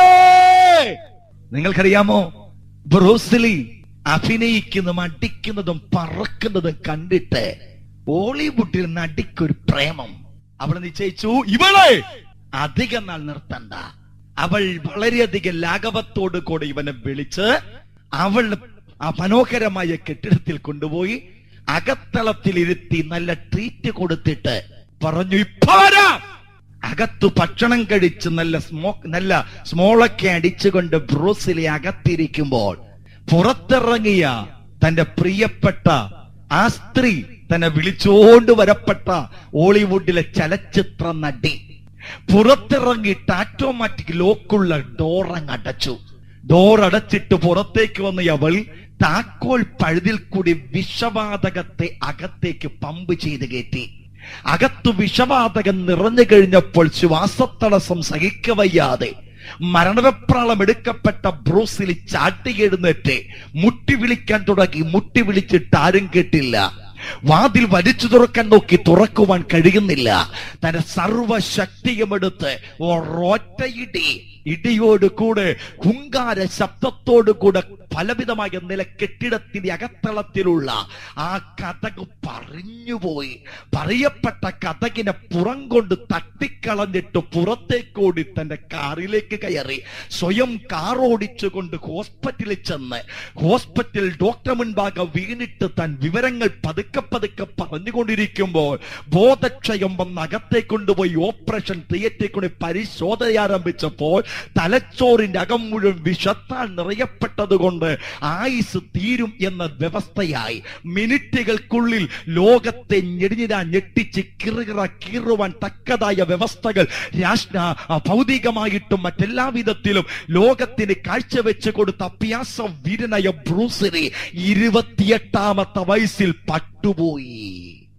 നിങ്ങൾക്കറിയാമോ ബ്രൂസിലി അഭിനയിക്കുന്നതും അടിക്കുന്നതും പറക്കുന്നതും കണ്ടിട്ട് ബോളിവുഡിൽ നടിക്കൊരു പ്രേമം അവൾ നിശ്ചയിച്ചു ഇവളെ അധികം നാൾ നിർത്തണ്ട അവൾ വളരെയധികം ലാഘവത്തോട് കൂടെ ഇവനെ വിളിച്ച് അവൾ ആ മനോഹരമായ കെട്ടിടത്തിൽ കൊണ്ടുപോയി അകത്തളത്തിൽ ഇരുത്തി നല്ല ട്രീറ്റ് കൊടുത്തിട്ട് പറഞ്ഞു ഇപ്പൊ വരാം അകത്തു ഭക്ഷണം കഴിച്ച് നല്ല സ്മോക്ക് നല്ല സ്മോളൊക്കെ അടിച്ചുകൊണ്ട് ബ്രൂസിലെ അകത്തിരിക്കുമ്പോൾ പുറത്തിറങ്ങിയ തന്റെ പ്രിയപ്പെട്ട ആ സ്ത്രീ തന്നെ വിളിച്ചോണ്ട് വരപ്പെട്ട ഹോളിവുഡിലെ ചലച്ചിത്ര നടി പുറത്തിറങ്ങിയിട്ട് ആറ്റോമാറ്റിക് ലോക്കുള്ള ഡോർ അങ്ങ് അടച്ചു ഡോർ അടച്ചിട്ട് പുറത്തേക്ക് വന്ന അവൾ താക്കോൽ പഴുതിൽ കൂടി വിഷവാതകത്തെ അകത്തേക്ക് പമ്പ് ചെയ്ത് കയറ്റി അകത്തു വിഷവാതകം നിറഞ്ഞു കഴിഞ്ഞപ്പോൾ ശ്വാസത്തടസ്സം സഹിക്കവയ്യാതെ മരണവെപ്രാളം എടുക്കപ്പെട്ട ബ്രൂസിൽ ചാട്ടി എഴുന്നേറ്റ് മുട്ടി വിളിക്കാൻ തുടങ്ങി മുട്ടി വിളിച്ചിട്ട് ആരും കേട്ടില്ല വാതിൽ വലിച്ചു തുറക്കാൻ നോക്കി തുറക്കുവാൻ കഴിയുന്നില്ല തന്റെ സർവശക്തിയും എടുത്ത് ഒരൊറ്റ ഇടി ഇടിയോട് കൂടെ ഹുങ്കാര ശബ്ദത്തോട് കൂടെ ഫലവിധമായ നില കെട്ടിടത്തിന്റെ അകത്തളത്തിലുള്ള ആ കഥക് പറഞ്ഞുപോയി പറയപ്പെട്ട കഥകിനെ പുറം കൊണ്ട് തട്ടിക്കളഞ്ഞിട്ട് പുറത്തേക്കോടി തന്റെ കാറിലേക്ക് കയറി സ്വയം കാർ ഓടിച്ചുകൊണ്ട് ഹോസ്പിറ്റലിൽ ചെന്ന് ഹോസ്പിറ്റൽ ഡോക്ടർ മുൻപാകെ വീണിട്ട് താൻ വിവരങ്ങൾ പതുക്കെ പതുക്കെ പറഞ്ഞുകൊണ്ടിരിക്കുമ്പോൾ ബോധക്ഷയം വന്ന് അകത്തെ കൊണ്ടുപോയി ഓപ്പറേഷൻ തിയേറ്ററിൽ കൂടി പരിശോധന ആരംഭിച്ചപ്പോൾ തലച്ചോറിന്റെ അകം മുഴുവൻ വിഷത്താൽ നിറയപ്പെട്ടത് കൊണ്ട് ആയുസ് തീരും എന്ന വ്യവസ്ഥയായി മിനിറ്റുകൾക്കുള്ളിൽ ലോകത്തെ ഞെടിഞ്ഞിരാ ഞെട്ടിച്ച് കിറുകിറ കീറുവാൻ തക്കതായ വ്യവസ്ഥകൾ രാഷ്ട്ര ആ, ഭൗതികമായിട്ടും മറ്റെല്ലാ വിധത്തിലും ലോകത്തിന് കാഴ്ചവെച്ച് കൊടുത്ത അഭ്യാസ വീരനായ ബ്രൂസിനെ ഇരുപത്തിയെട്ടാമത്തെ വയസ്സിൽ പട്ടുപോയി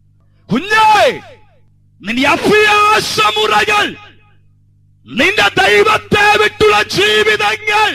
കുഞ്ഞേ നിന്റെ അഭ്യാസമുറകൾ നിന്റെ ദൈവത്തെ വിട്ടുള്ള ജീവിതങ്ങൾ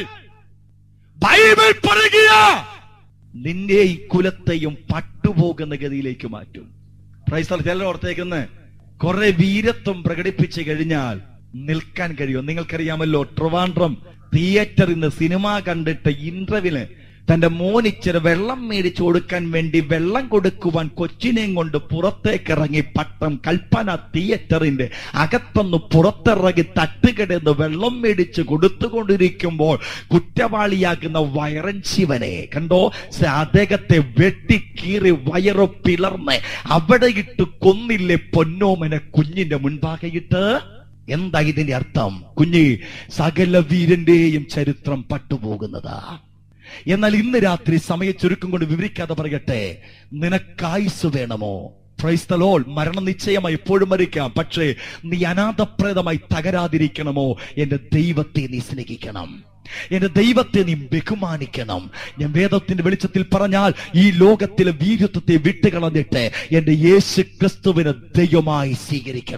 ബൈബിൾ പറയുക നിന്റെ ഈ കുലത്തെയും പട്ടുപോകുന്ന ഗതിയിലേക്ക് മാറ്റും ക്രൈസ്തവർ ചിലർ ഓർത്തേക്കുന്ന കുറെ വീരത്വം പ്രകടിപ്പിച്ചു കഴിഞ്ഞാൽ നിൽക്കാൻ കഴിയും നിങ്ങൾക്കറിയാമല്ലോ ട്രിവാൻഡ്രം തിയേറ്ററിൽ നിന്ന് സിനിമ കണ്ടിട്ട് ഇന്റർവ്യൂവിന് തന്റെ മോൻ ഇച്ചിരി വെള്ളം മേടിച്ചു കൊടുക്കാൻ വേണ്ടി വെള്ളം കൊടുക്കുവാൻ കൊച്ചിനെയും കൊണ്ട് പുറത്തേക്കിറങ്ങി പട്ടം കൽപ്പന തിയേറ്ററിന്റെ അകത്തൊന്ന് പുറത്തിറങ്ങി തട്ടുകിടന്ന് വെള്ളം മേടിച്ച് കൊടുത്തുകൊണ്ടിരിക്കുമ്പോൾ കുറ്റവാളിയാകുന്ന വയറൻ ശിവനെ കണ്ടോ സ- അദ്ദേഹത്തെ വെട്ടിക്കീറി വയറ് പിളർന്ന് അവിടെ ഇട്ട് കൊന്നില്ലേ പൊന്നോമനെ കുഞ്ഞിന്റെ മുൻപാകെ ഇട്ട് എന്താ ഇതിന്റെ അർത്ഥം കുഞ്ഞ് സകല വീരന്റെയും ചരിത്രം പട്ടുപോകുന്നതാ എന്നാൽ ഇന്ന് രാത്രി സമയ ചുരുക്കം കൊണ്ട് വിവരിക്കാതെ പറയട്ടെ നിനക്കായുസ് വേണമോ ക്രൈസ്തലോൾ മരണം നിശ്ചയമായി എപ്പോഴും മരിക്കാം പക്ഷേ നീ അനാഥപ്രേതമായി തകരാതിരിക്കണമോ എന്റെ ദൈവത്തെ നീ സ്നേഹിക്കണം എന്റെ ദൈവത്തെ നീ ബഹുമാനിക്കണം ഞാൻ വേദത്തിന്റെ വെളിച്ചത്തിൽ പറഞ്ഞാൽ ഈ ലോകത്തിലെ വീര്യത്വത്തെ വിട്ടുകളഞ്ഞിട്ട് എന്റെ യേശു ക്രിസ്തുവിനെ ദൈവമായി സ്വീകരിക്കണം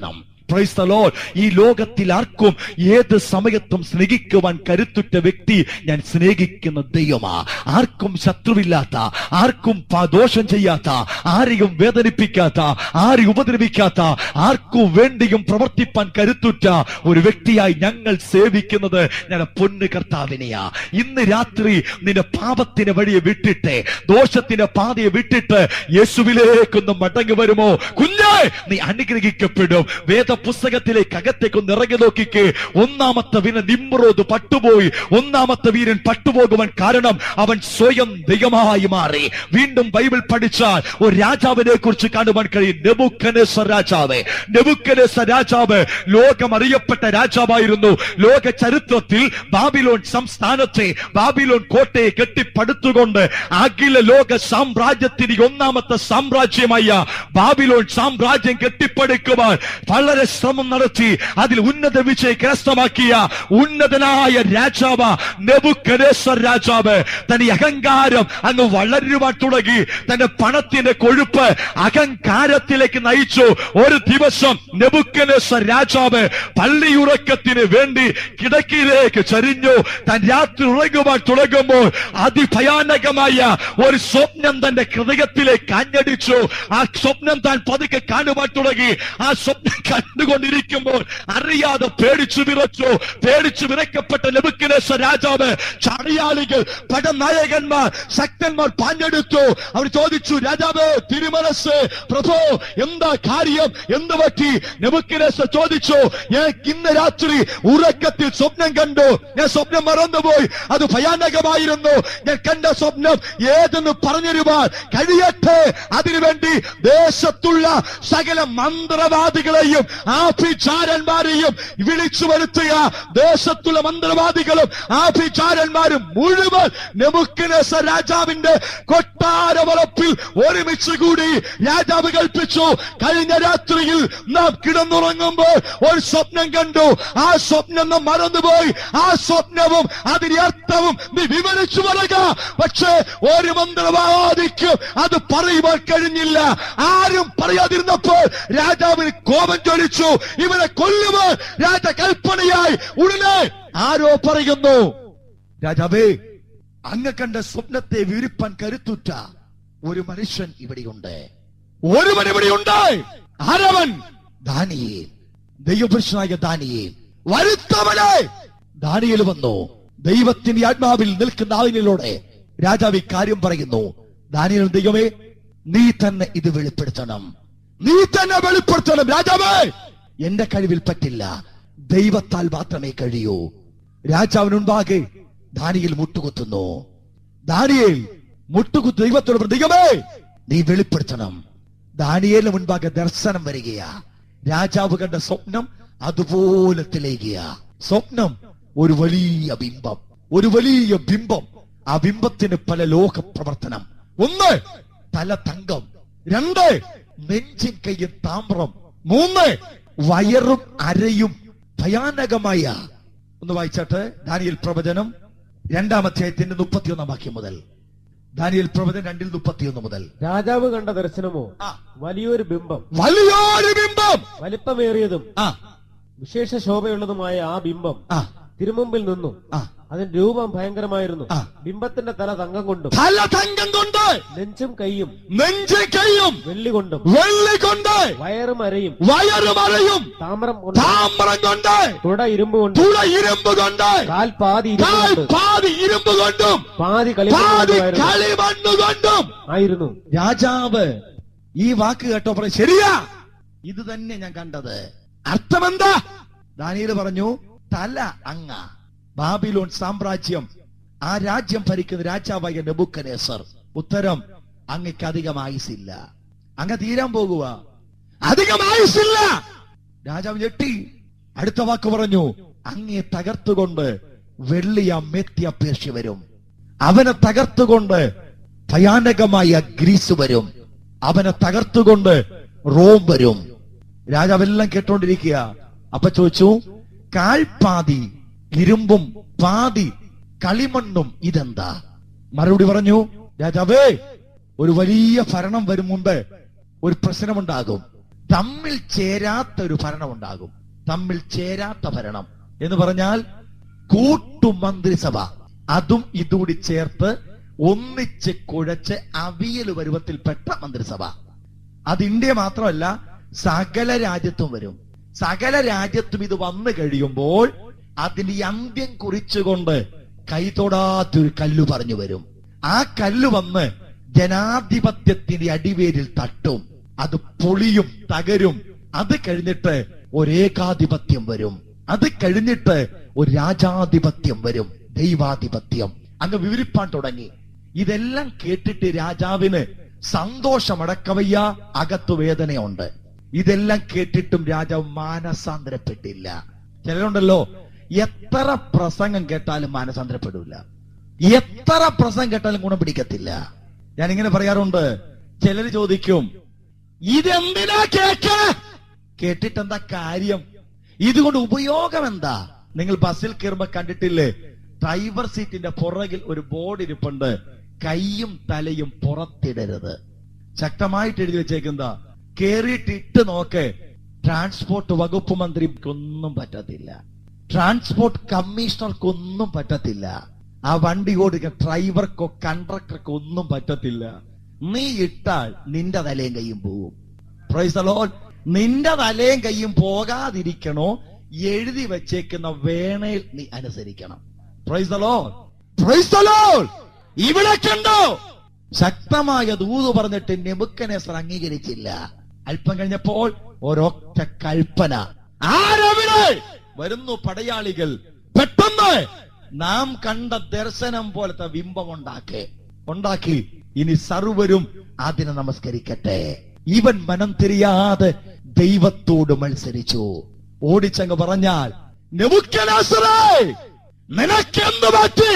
Praise the Lord. ഈ ലോകത്തിൽ ആർക്കും ഏത് സമയത്തും സ്നേഹിക്കുവാൻ കരുത്തുറ്റ വ്യക്തി ഞാൻ സ്നേഹിക്കുന്ന ദൈവമാ ആർക്കും ശത്രുവില്ലാത്ത ആർക്കും പ- ദോഷം ചെയ്യാത്ത ആരെയും വേദനിപ്പിക്കാത്ത ആരെയും ഉപദ്രവിക്കാത്ത ആർക്കും വേണ്ടിയും പ്രവർത്തിപ്പാൻ കരുത്തുറ്റ ഒരു വ്യക്തിയായി ഞങ്ങൾ സേവിക്കുന്നത് ഞാൻ പൊന്ന് കർത്താവിനെയാ ഇന്ന് രാത്രി നിന്റെ പാപത്തിന്റെ വഴിയെ വിട്ടിട്ട് ദോഷത്തിന്റെ പാതയെ വിട്ടിട്ട് യേശുവിലേക്കൊന്ന് മടങ്ങി വരുമോ കുഞ്ഞേ നീ അനുഗ്രഹിക്കപ്പെടും വേദപുസ്തകത്തിലേക്ക് അകത്തേക്കൊന്ന് ഇറങ്ങി നോക്കിക്കേ ഒന്നാമത്തെ വീരൻ നിമ്രോത് പട്ടുപോയി ഒന്നാമത്തെ വീരൻ പട്ടുപോകുവാൻ കാരണം അവൻ സ്വയം ദൈവമായി മാറി വീണ്ടും ബൈബിൾ പഠിച്ചാൽ ഒരു രാജാവിനെ കുറിച്ച് കാണുവാൻ കഴിയും നെബുക്കനേസർ രാജാവ് നെബുക്കനേസർ രാജാവ് ലോകം അറിയപ്പെട്ട രാജാവായിരുന്നു ലോക ചരിത്രത്തിൽ ബാബിലോൺ സംസ്ഥാനത്തെ ബാബിലോൺ കോട്ടയെ കെട്ടിപ്പടുത്തുകൊണ്ട് അഖില ലോക സാമ്രാജ്യത്തിന് ഒന്നാമത്തെ സാമ്രാജ്യമായ ബാബിലോൺ സാമ്രാജ്യം കെട്ടിപ്പടുക്കുവാൻ വളരെ ശ്രമം നടത്തി അതിൽ ഉന്നത വിജയം കരസ്ഥമാക്കിയ ഉന്നതനായ രാജാവ് നെബുക്കനേസർ രാജാവ് തന്റെ അഹങ്കാരം അങ്ങ് വളരുവാൻ തുടങ്ങി തന്റെ പണത്തിന്റെ കൊഴുപ്പ് അഹങ്കാരത്തിലേക്ക് നയിച്ചു ഒരു ദിവസം നെബുക്കനേസർ രാജാവ് പള്ളിയുറക്കത്തിന് വേണ്ടി കിടക്കയിലേക്ക് ചരിഞ്ഞു താൻ രാത്രി ഉറങ്ങുവാൻ തുടങ്ങുമ്പോൾ അതിഭയാനകമായ ഒരു സ്വപ്നം തന്റെ ഹൃദയത്തിലേക്ക് അഞ്ഞടിച്ചു ആ സ്വപ്നം താൻ പതുക്കെ കാണുവാൻ തുടങ്ങി ആ സ്വപ്നം കണ്ടുകൊണ്ടിരിക്കുമ്പോൾ അറിയാതെ പേടിച്ചു വിറച്ചു പേടിച്ചു വിറക്കപ്പെട്ട നെബുക്കനേസർ രാജാവ് ചടയാളികൾ പടനായകന്മാർ ശക്തന്മാർ പാഞ്ഞെടുത്തു അവർ ചോദിച്ചു രാജാവ് തിരുമനസ് പ്രഭു എന്താ കാര്യം എന്ത് പറ്റി നെബുക്കനേസർ ചോദിച്ചു ഞാൻ ഇന്ന് രാത്രി ഉറക്കത്തിൽ സ്വപ്നം കണ്ടു ഞാൻ സ്വപ്നം മറന്നുപോയി അത് ഭയാനകമായിരുന്നു ഞാൻ കണ്ട സ്വപ്നം ഏതെന്ന് പറഞ്ഞിരുവാൻ കഴിയട്ടെ അതിനുവേണ്ടി ദേശത്തുള്ള സകല മന്ത്രവാദികളെയും ആഭിചാരന്മാരെയും വിളിച്ചു വരുത്തുക ദേശത്തുള്ള മന്ത്രവാദികളും ആഭിചാരന്മാരും മുഴുവൻ നെബുക്കനേസ രാജാവിന്റെ കൊട്ടാര വളപ്പിൽ ഒരുമിച്ച് കൂടി രാജാവ് കൽപ്പിച്ചു കഴിഞ്ഞ രാത്രിയിൽ നാം കിടന്നുറങ്ങുമ്പോൾ ഒരു സ്വപ്നം കണ്ടു ആ സ്വപ്നം നാം മറന്നുപോയി ആ സ്വപ്നവും അതിന്റെ അർത്ഥവും നീ വിവരിച്ചു പറയുക പക്ഷേ ഒരു മന്ത്രവാദിക്കും അത് പറയുവാൻ കഴിഞ്ഞില്ല ആരും പറയാതിരുന്നപ്പോൾ രാജാവിന് കോപം ജ്വലിച്ചു ഇവനെ കൊല്ലുവാൻ രാജ കൽപ്പനയായി ഉടനെ ആരോ പറയുന്നു രാജാവേ അങ്ങ് കണ്ട സ്വപ്നത്തെ വിരിപ്പാൻ കരുത്തുറ്റ ഒരു മനുഷ്യൻ ഇവിടെയുണ്ട് ഒരുവൻ ഇവിടെയുണ്ട് ആരവൻ ദാനിയേൽ ദൈവപുരുഷനായ ദാനിയേൽ വരുത്തവനെ ദാനിയേൽ വന്നു ദൈവത്തിന്റെ ആത്മാവിൽ നിൽക്കുന്ന ആളിനോടെ രാജാവ് ഈ കാര്യം പറയുന്നു ദാനിയേൽ ദൈവമേ നീ തന്നെ ഇത് വെളിപ്പെടുത്തണം നീ തന്നെ വെളിപ്പെടുത്തണം രാജാവേ എന്റെ കഴിവിൽ പറ്റില്ല ദൈവത്താൽ മാത്രമേ കഴിയൂ രാജാവിന് മുൻപാകെ ദാനിയിൽ മുട്ടുകുത്തുന്നു ദാനിയേൽ മുട്ടുകുത്ത് ദൈവത്തോട് പറഞ്ഞു, ദൈവമേ നീ വെളിപ്പെടുത്തണം ദാനിയേലിന് മുൻപാകെ ദർശനം വരികയാ രാജാവ് കണ്ട സ്വപ്നം അതുപോലെ തെളിയുകയാ സ്വപ്നം ഒരു വലിയ ബിംബം ഒരു വലിയ ബിംബം ആ ബിംബത്തിന് പല ലോക പ്രവർത്തനം ഒന്ന് തല തങ്കം രണ്ട് നെഞ്ചിൻ കയ്യും താമ്രം മൂന്ന് വയറും അരയും ഭയാനകമായ ഒന്ന് വായിച്ചാട്ട് ദാനിയൽ പ്രവചനം രണ്ടാമധ്യായത്തിന്റെ മുപ്പത്തിയൊന്നാം വാക്യം മുതൽ ദാനിയൽ പ്രവചനം രണ്ടിൽ മുപ്പത്തിയൊന്ന് മുതൽ രാജാവ് കണ്ട ദർശനമോ ആ. വലിയൊരു ബിംബം വലിയൊരു ബിംബം വലിപ്പമേറിയതും ആ വിശേഷ ശോഭയുള്ളതുമായ ആ ബിംബം ആ തിരുമുമ്പിൽ നിന്നു ആ അതിന്റെ രൂപം ഭയങ്കരമായിരുന്നു ആ. ബിംബത്തിന്റെ തല തങ്കം കൊണ്ടും തല തങ്കം കൊണ്ട് നെഞ്ചും കൈയും നെഞ്ച് കൈയും വെള്ളി കൊണ്ടും വെള്ളി കൊണ്ട് വയറും അരയും വയറുമറയും താമ്രം കൊണ്ട് താമ്രം കൊണ്ട് തുട ഇരുമ്പ് കൊണ്ട് തുള ഇരുമ്പ് കൊണ്ട് കാൽ പാതി ഇരുമ്പ് കാൽ കൊണ്ട് പാതി ഇരുമ്പ് കൊണ്ടും പാതി പാതി കളിമണ്ണുമായിരുന്നു കളിമണ്ണ് കൊണ്ടും ആയിരുന്നു രാജാവ് ഈ വാക്ക് കേട്ടോ പറയും ശരിയാ ഇത് തന്നെ ഞാൻ കണ്ടത് അർത്ഥമെന്താ ദാനിയേൽ പറഞ്ഞു തല അങ്ങ ബാബിലോൺ സാമ്രാജ്യം ആ രാജ്യം ഭരിക്കുന്ന രാജാവായ നെബുക്കനേസർ ഉത്തരം അങ്ങക്ക് അധികം ആയുസില്ല അങ്ങ് തീരാൻ പോകുക അധികം ആയുസില്ല രാജാവ് ഞെട്ടി അടുത്ത വാക്ക് പറഞ്ഞു അങ്ങേ തകർത്തുകൊണ്ട് വെള്ളിയ മെത്തിയ പേർഷ്യ വരും അവനെ തകർത്തുകൊണ്ട് ഭയാനകമായ ഗ്രീസ് വരും അവനെ തകർത്തുകൊണ്ട് റോം വരും രാജാവെല്ലാം കേട്ടോണ്ടിരിക്കുക അപ്പൊ ചോദിച്ചു കാൽപാതി ഇരുമ്പും പാതി കളിമണ്ണും ഇതെന്താ മറുപടി പറഞ്ഞു രാജാവേ ഒരു വലിയ ഭരണം വരും മുമ്പ് ഒരു പ്രശ്നമുണ്ടാകും തമ്മിൽ ചേരാത്ത ഒരു ഭരണം ഉണ്ടാകും തമ്മിൽ ചേരാത്ത ഭരണം എന്ന് പറഞ്ഞാൽ കൂട്ടുമന്ത്രിസഭ അതും ഇതുകൂടി ചേർത്ത് ഒന്നിച്ച് കുഴച്ച് അവിയൽ പരുവത്തിൽപ്പെട്ട മന്ത്രിസഭ അത് ഇന്ത്യ മാത്രമല്ല സകല രാജ്യത്തും വരും സകല രാജ്യത്തും ഇത് വന്നു കഴിയുമ്പോൾ അതിന് ഈ അന്ത്യം കുറിച്ചുകൊണ്ട് കൈതൊടാത്തൊരു കല്ല് പറഞ്ഞു വരും ആ കല്ല് വന്ന് ജനാധിപത്യത്തിന്റെ അടിവേരിൽ തട്ടും അത് പൊളിയും തകരും അത് കഴിഞ്ഞിട്ട് ഒരേകാധിപത്യം വരും അത് കഴിഞ്ഞിട്ട് ഒരു രാജാധിപത്യം വരും ദൈവാധിപത്യം അങ്ങ് വിവരിപ്പാൻ തുടങ്ങി ഇതെല്ലാം കേട്ടിട്ട് രാജാവിന് സന്തോഷമടക്കവയ്യ അകത്തു വേദനയുണ്ട് ഇതെല്ലാം കേട്ടിട്ടും രാജാവ് മാനസാന്തരപ്പെട്ടില്ല ചിലരുണ്ടല്ലോ എത്ര പ്രസംഗം കേട്ടാലും മാനസാന്തരപ്പെടില്ല എത്ര പ്രസംഗം കേട്ടാലും ഗുണം പിടിക്കത്തില്ല ഞാൻ ഇങ്ങനെ പറയാറുണ്ട് ചിലർ ചോദിക്കും ഇതെന്തിനാ കേക്ക കേട്ടിട്ട് എന്താ കാര്യം ഇതുകൊണ്ട് ഉപയോഗം എന്താ നിങ്ങൾ ബസ്സിൽ കയറുമ്പോ കണ്ടിട്ടില്ലേ ഡ്രൈവർ സീറ്റിന്റെ പുറകിൽ ഒരു ബോർഡ് ഇരിപ്പുണ്ട് കൈയും തലയും പുറത്തിടരുത് ശക്തമായിട്ട് എഴുതി വെച്ചേക്കുന്ന കേറിയിട്ട് ഇട്ട് നോക്ക് ട്രാൻസ്പോർട്ട് വകുപ്പ് മന്ത്രിക്കൊന്നും പറ്റത്തില്ല ട്രാൻസ്പോർട്ട് കമ്മീഷണർക്കൊന്നും പറ്റത്തില്ല ആ വണ്ടി ഓടിക്കുന്ന ഡ്രൈവർക്കോ കണ്ടക്ടർക്കോ ഒന്നും പറ്റത്തില്ല നീ ഇട്ടാൽ നിന്റെ തലയും കൈയും പോവും പ്രൈസ് അലോൺ നിന്റെ തലയും കൈയും പോകാതിരിക്കണോ എഴുതി വെച്ചേക്കുന്ന വേണയിൽ നീ അനുസരിക്കണം പ്രൈസ് അലോൺ പ്രൈസ് അലോൺ ഇവിടെ കണ്ടോ ശക്തമായ ദൂത് പറഞ്ഞിട്ട് നെബുക്കനേസർ അംഗീകരിച്ചില്ല അല്പം കഴിഞ്ഞപ്പോൾ ഒരൊറ്റ കൽപ്പന ആരവിടെ വരുന്നു പടയാളികൾ പെട്ടെന്ന് നാം കണ്ട ദർശനം പോലത്തെ ബിംബം ഉണ്ടാക്കി ഉണ്ടാക്കി ഇനി സർവരും അതിനെ നമസ്കരിക്കട്ടെ ഇവൻ മനം തിരിയാതെ ദൈവത്തോട് മത്സരിച്ചു ഓടിച്ചങ്ങ് പറഞ്ഞാൽ നെബുക്കനേസറേ നിനക്കെന്ത് പറ്റി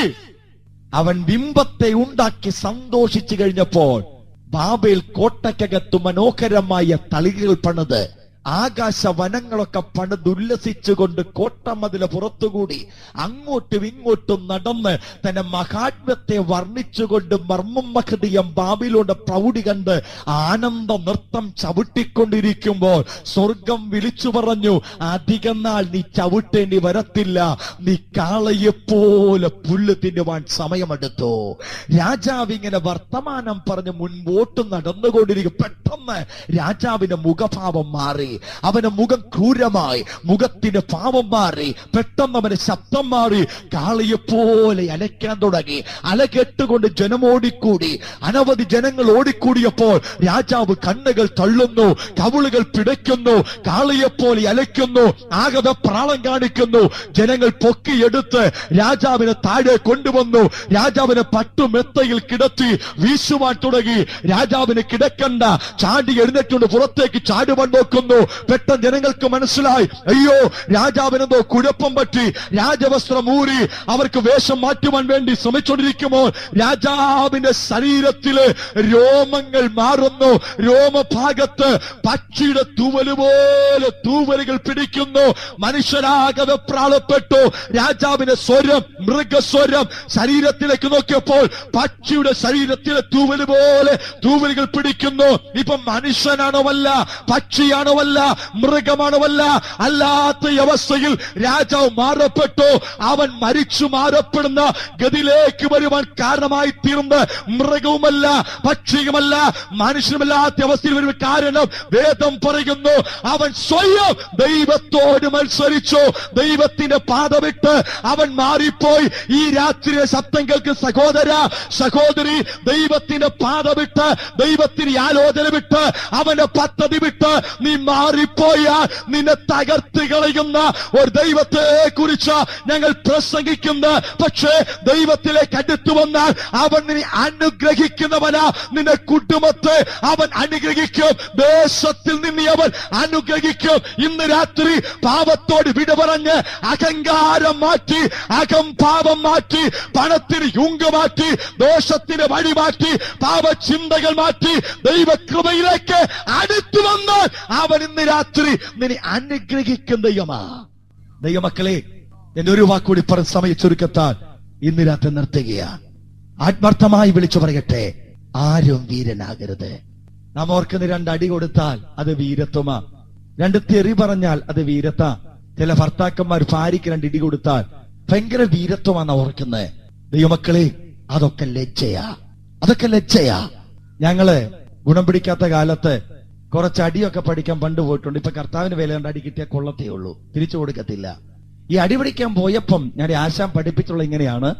അവൻ ബിംബത്തെ ഉണ്ടാക്കി സന്തോഷിച്ചു കഴിഞ്ഞപ്പോൾ ബാബേൽ കോട്ടയ്ക്കകത്ത് മനോഹരമായ തളികൾ പണിത് ആകാശ വനങ്ങളൊക്കെ പണിതുല്ലസിച്ചുകൊണ്ട് കോട്ടമതിലെ പുറത്തുകൂടി അങ്ങോട്ടും ഇങ്ങോട്ടും നടന്ന് തന്റെ മഹാത്മ്യത്തെ വർണ്ണിച്ചുകൊണ്ട് മർമ്മം മഹതീയം ബാബിലോന്റെ പ്രൗഢി കണ്ട് ആനന്ദ നൃത്തം ചവിട്ടിക്കൊണ്ടിരിക്കുമ്പോൾ സ്വർഗം വിളിച്ചു പറഞ്ഞു അധികം നാൾ നീ ചവിട്ടേണ്ടി വരത്തില്ല നീ കാളയെപ്പോലെ പുല്ല് തിന്നുവാൻ സമയമെടുത്തു രാജാവ് ഇങ്ങനെ വർത്തമാനം പറഞ്ഞ് മുൻപോട്ട് നടന്നുകൊണ്ടിരിക്കും പെട്ടെന്ന് രാജാവിന്റെ മുഖഭാവം മാറി അവന്റെ മുഖം ക്രൂരമായി മുഖത്തിന്റെ ഭാവം മാറി പെട്ടെന്ന് അവന്റെ ശബ്ദം മാറി കാളിയെപ്പോലെ അലയ്ക്കാൻ തുടങ്ങി അല കെട്ടുകൊണ്ട് ജനം ഓടിക്കൂടി അനവധി ജനങ്ങൾ ഓടിക്കൂടിയപ്പോൾ രാജാവ് കണ്ണുകൾ തള്ളുന്നു കവിളുകൾ പിടയ്ക്കുന്നു കാളിയെപ്പോലെ അലയ്ക്കുന്നു ആകെ പ്രാളം കാണിക്കുന്നു ജനങ്ങൾ പൊക്കിയെടുത്ത് രാജാവിനെ താഴെ കൊണ്ടുവന്നു രാജാവിനെ പട്ടുമെത്തയിൽ കിടത്തി വീശുവാൻ തുടങ്ങി രാജാവിന് കിടക്കണ്ട ചാടി എഴുന്നേറ്റുകൊണ്ട് പുറത്തേക്ക് ചാടുവാൻ നോക്കുന്നു പെട്ടെന്ന് ജനങ്ങൾക്ക് മനസ്സിലായി അയ്യോ രാജാവിനെന്തോ കുഴപ്പം പറ്റി രാജവസ്ത്രം ഊരി അവർക്ക് വേഷം മാറ്റുവാൻ വേണ്ടി ശ്രമിച്ചുകൊണ്ടിരിക്കുമ്പോൾ രാജാവിന്റെ ശരീരത്തില് രോമങ്ങൾ മാറുന്നു രോമഭാഗത്ത് പക്ഷിയുടെ തൂവല് പോലെ തൂവലുകൾ പിടിക്കുന്നു മനുഷ്യരാകെ വെപ്രാളപ്പെട്ടു രാജാവിന്റെ സ്വരം മൃഗസ്വരം ശരീരത്തിലേക്ക് നോക്കിയപ്പോൾ പക്ഷിയുടെ ശരീരത്തിലെ തൂവല് പോലെ തൂവലുകൾ പിടിക്കുന്നു ഇപ്പൊ മനുഷ്യനാണോ അല്ല പക്ഷിയാണോ അല്ല മൃഗമാണോ അല്ല അല്ലാത്ത ഈ അവസ്ഥയിൽ രാജാവ് മാറപ്പെട്ടു അവൻ മരിച്ചു മാറപ്പെടുന്ന ഗതിയിലേക്ക് വരുവാൻ കാരണമായി തീർന്ന മൃഗവുമല്ല പക്ഷിയുമല്ല മനുഷ്യനുമല്ലാത്ത അവസ്ഥയിൽ വരുവാൻ കാരണം വേദം പറയുന്നു അവൻ സ്വയം ദൈവത്തോട് മത്സരിച്ചു ദൈവത്തിന്റെ പാത വിട്ട് അവൻ മാറിപ്പോയി ഈ രാത്രിയിലെ ശബ്ദം കേൾക്ക് സഹോദര സഹോദരി ദൈവത്തിന്റെ പാത വിട്ട് ദൈവത്തിന്റെ ആലോചന വിട്ട് അവന്റെ പദ്ധതി വിട്ട് നീ മാറിപ്പോയാൽ നിന്നെ തകർത്ത് കളയുന്ന ഒരു ദൈവത്തെ കുറിച്ച് ഞങ്ങൾ പ്രസംഗിക്കുന്ന പക്ഷേ ദൈവത്തിലേക്ക് അടുത്തു വന്നാൽ അവൻ നിന്നെ അനുഗ്രഹിക്കുന്നവനാ നിന്റെ കുടുംബത്തെ അവൻ അനുഗ്രഹിക്കും ദേശത്തിൽ നിന്ന് അവൻ അനുഗ്രഹിക്കും ഇന്ന് രാത്രി പാപത്തോട് വിട പറഞ്ഞ് അഹങ്കാരം മാറ്റി അകം പാപം മാറ്റി പണത്തിന് യുങ്ക് മാറ്റി ദോഷത്തിന് വഴി മാറ്റി പാപചിന്തകൾ മാറ്റി ദൈവകൃപയിലേക്ക് അടുത്തു വന്നാൽ അവൻ ഇന്ന് രാത്രി നിന്നെ അനുഗ്രഹിക്കും ദൈവമാ ദൈവമക്കളെ എന്റെ ഒരു വാക്കുകൂടി പറഞ്ഞ സമയ ചുരുക്കത്താൽ ഇന്ന് രാത്രി നിർത്തുകയാണ് ആത്മാർത്ഥമായി വിളിച്ചു പറയട്ടെ ആരും വീരനാകരുത് നാം ഓർക്കുന്ന രണ്ട് അടി കൊടുത്താൽ അത് വീരത്വമാ രണ്ട് തെറി പറഞ്ഞാൽ അത് വീരത്ത ചില ഭർത്താക്കന്മാർ ഭാര്യയ്ക്ക് രണ്ട് ഇടി കൊടുത്താൽ ഭയങ്കര വീരത്വമാണ് ഓർക്കുന്നത് ദൈവമക്കളെ അതൊക്കെ ലജ്ജയാ അതൊക്കെ ലജ്ജയാ ഞങ്ങള് ഗുണം പിടിക്കാത്ത കാലത്ത് കുറച്ച് അടിയൊക്കെ പഠിക്കാൻ പണ്ട് പോയിട്ടുണ്ട് ഇപ്പൊ കർത്താവിന് വില കണ്ട അടി കിട്ടിയാൽ കൊള്ളത്തേ ഉള്ളൂ തിരിച്ചു കൊടുക്കത്തില്ല ഈ അടി പിടിക്കാൻ പോയപ്പം ഞാൻ ആശാൻ പഠിപ്പിച്ചുള്ള ഇങ്ങനെയാണ്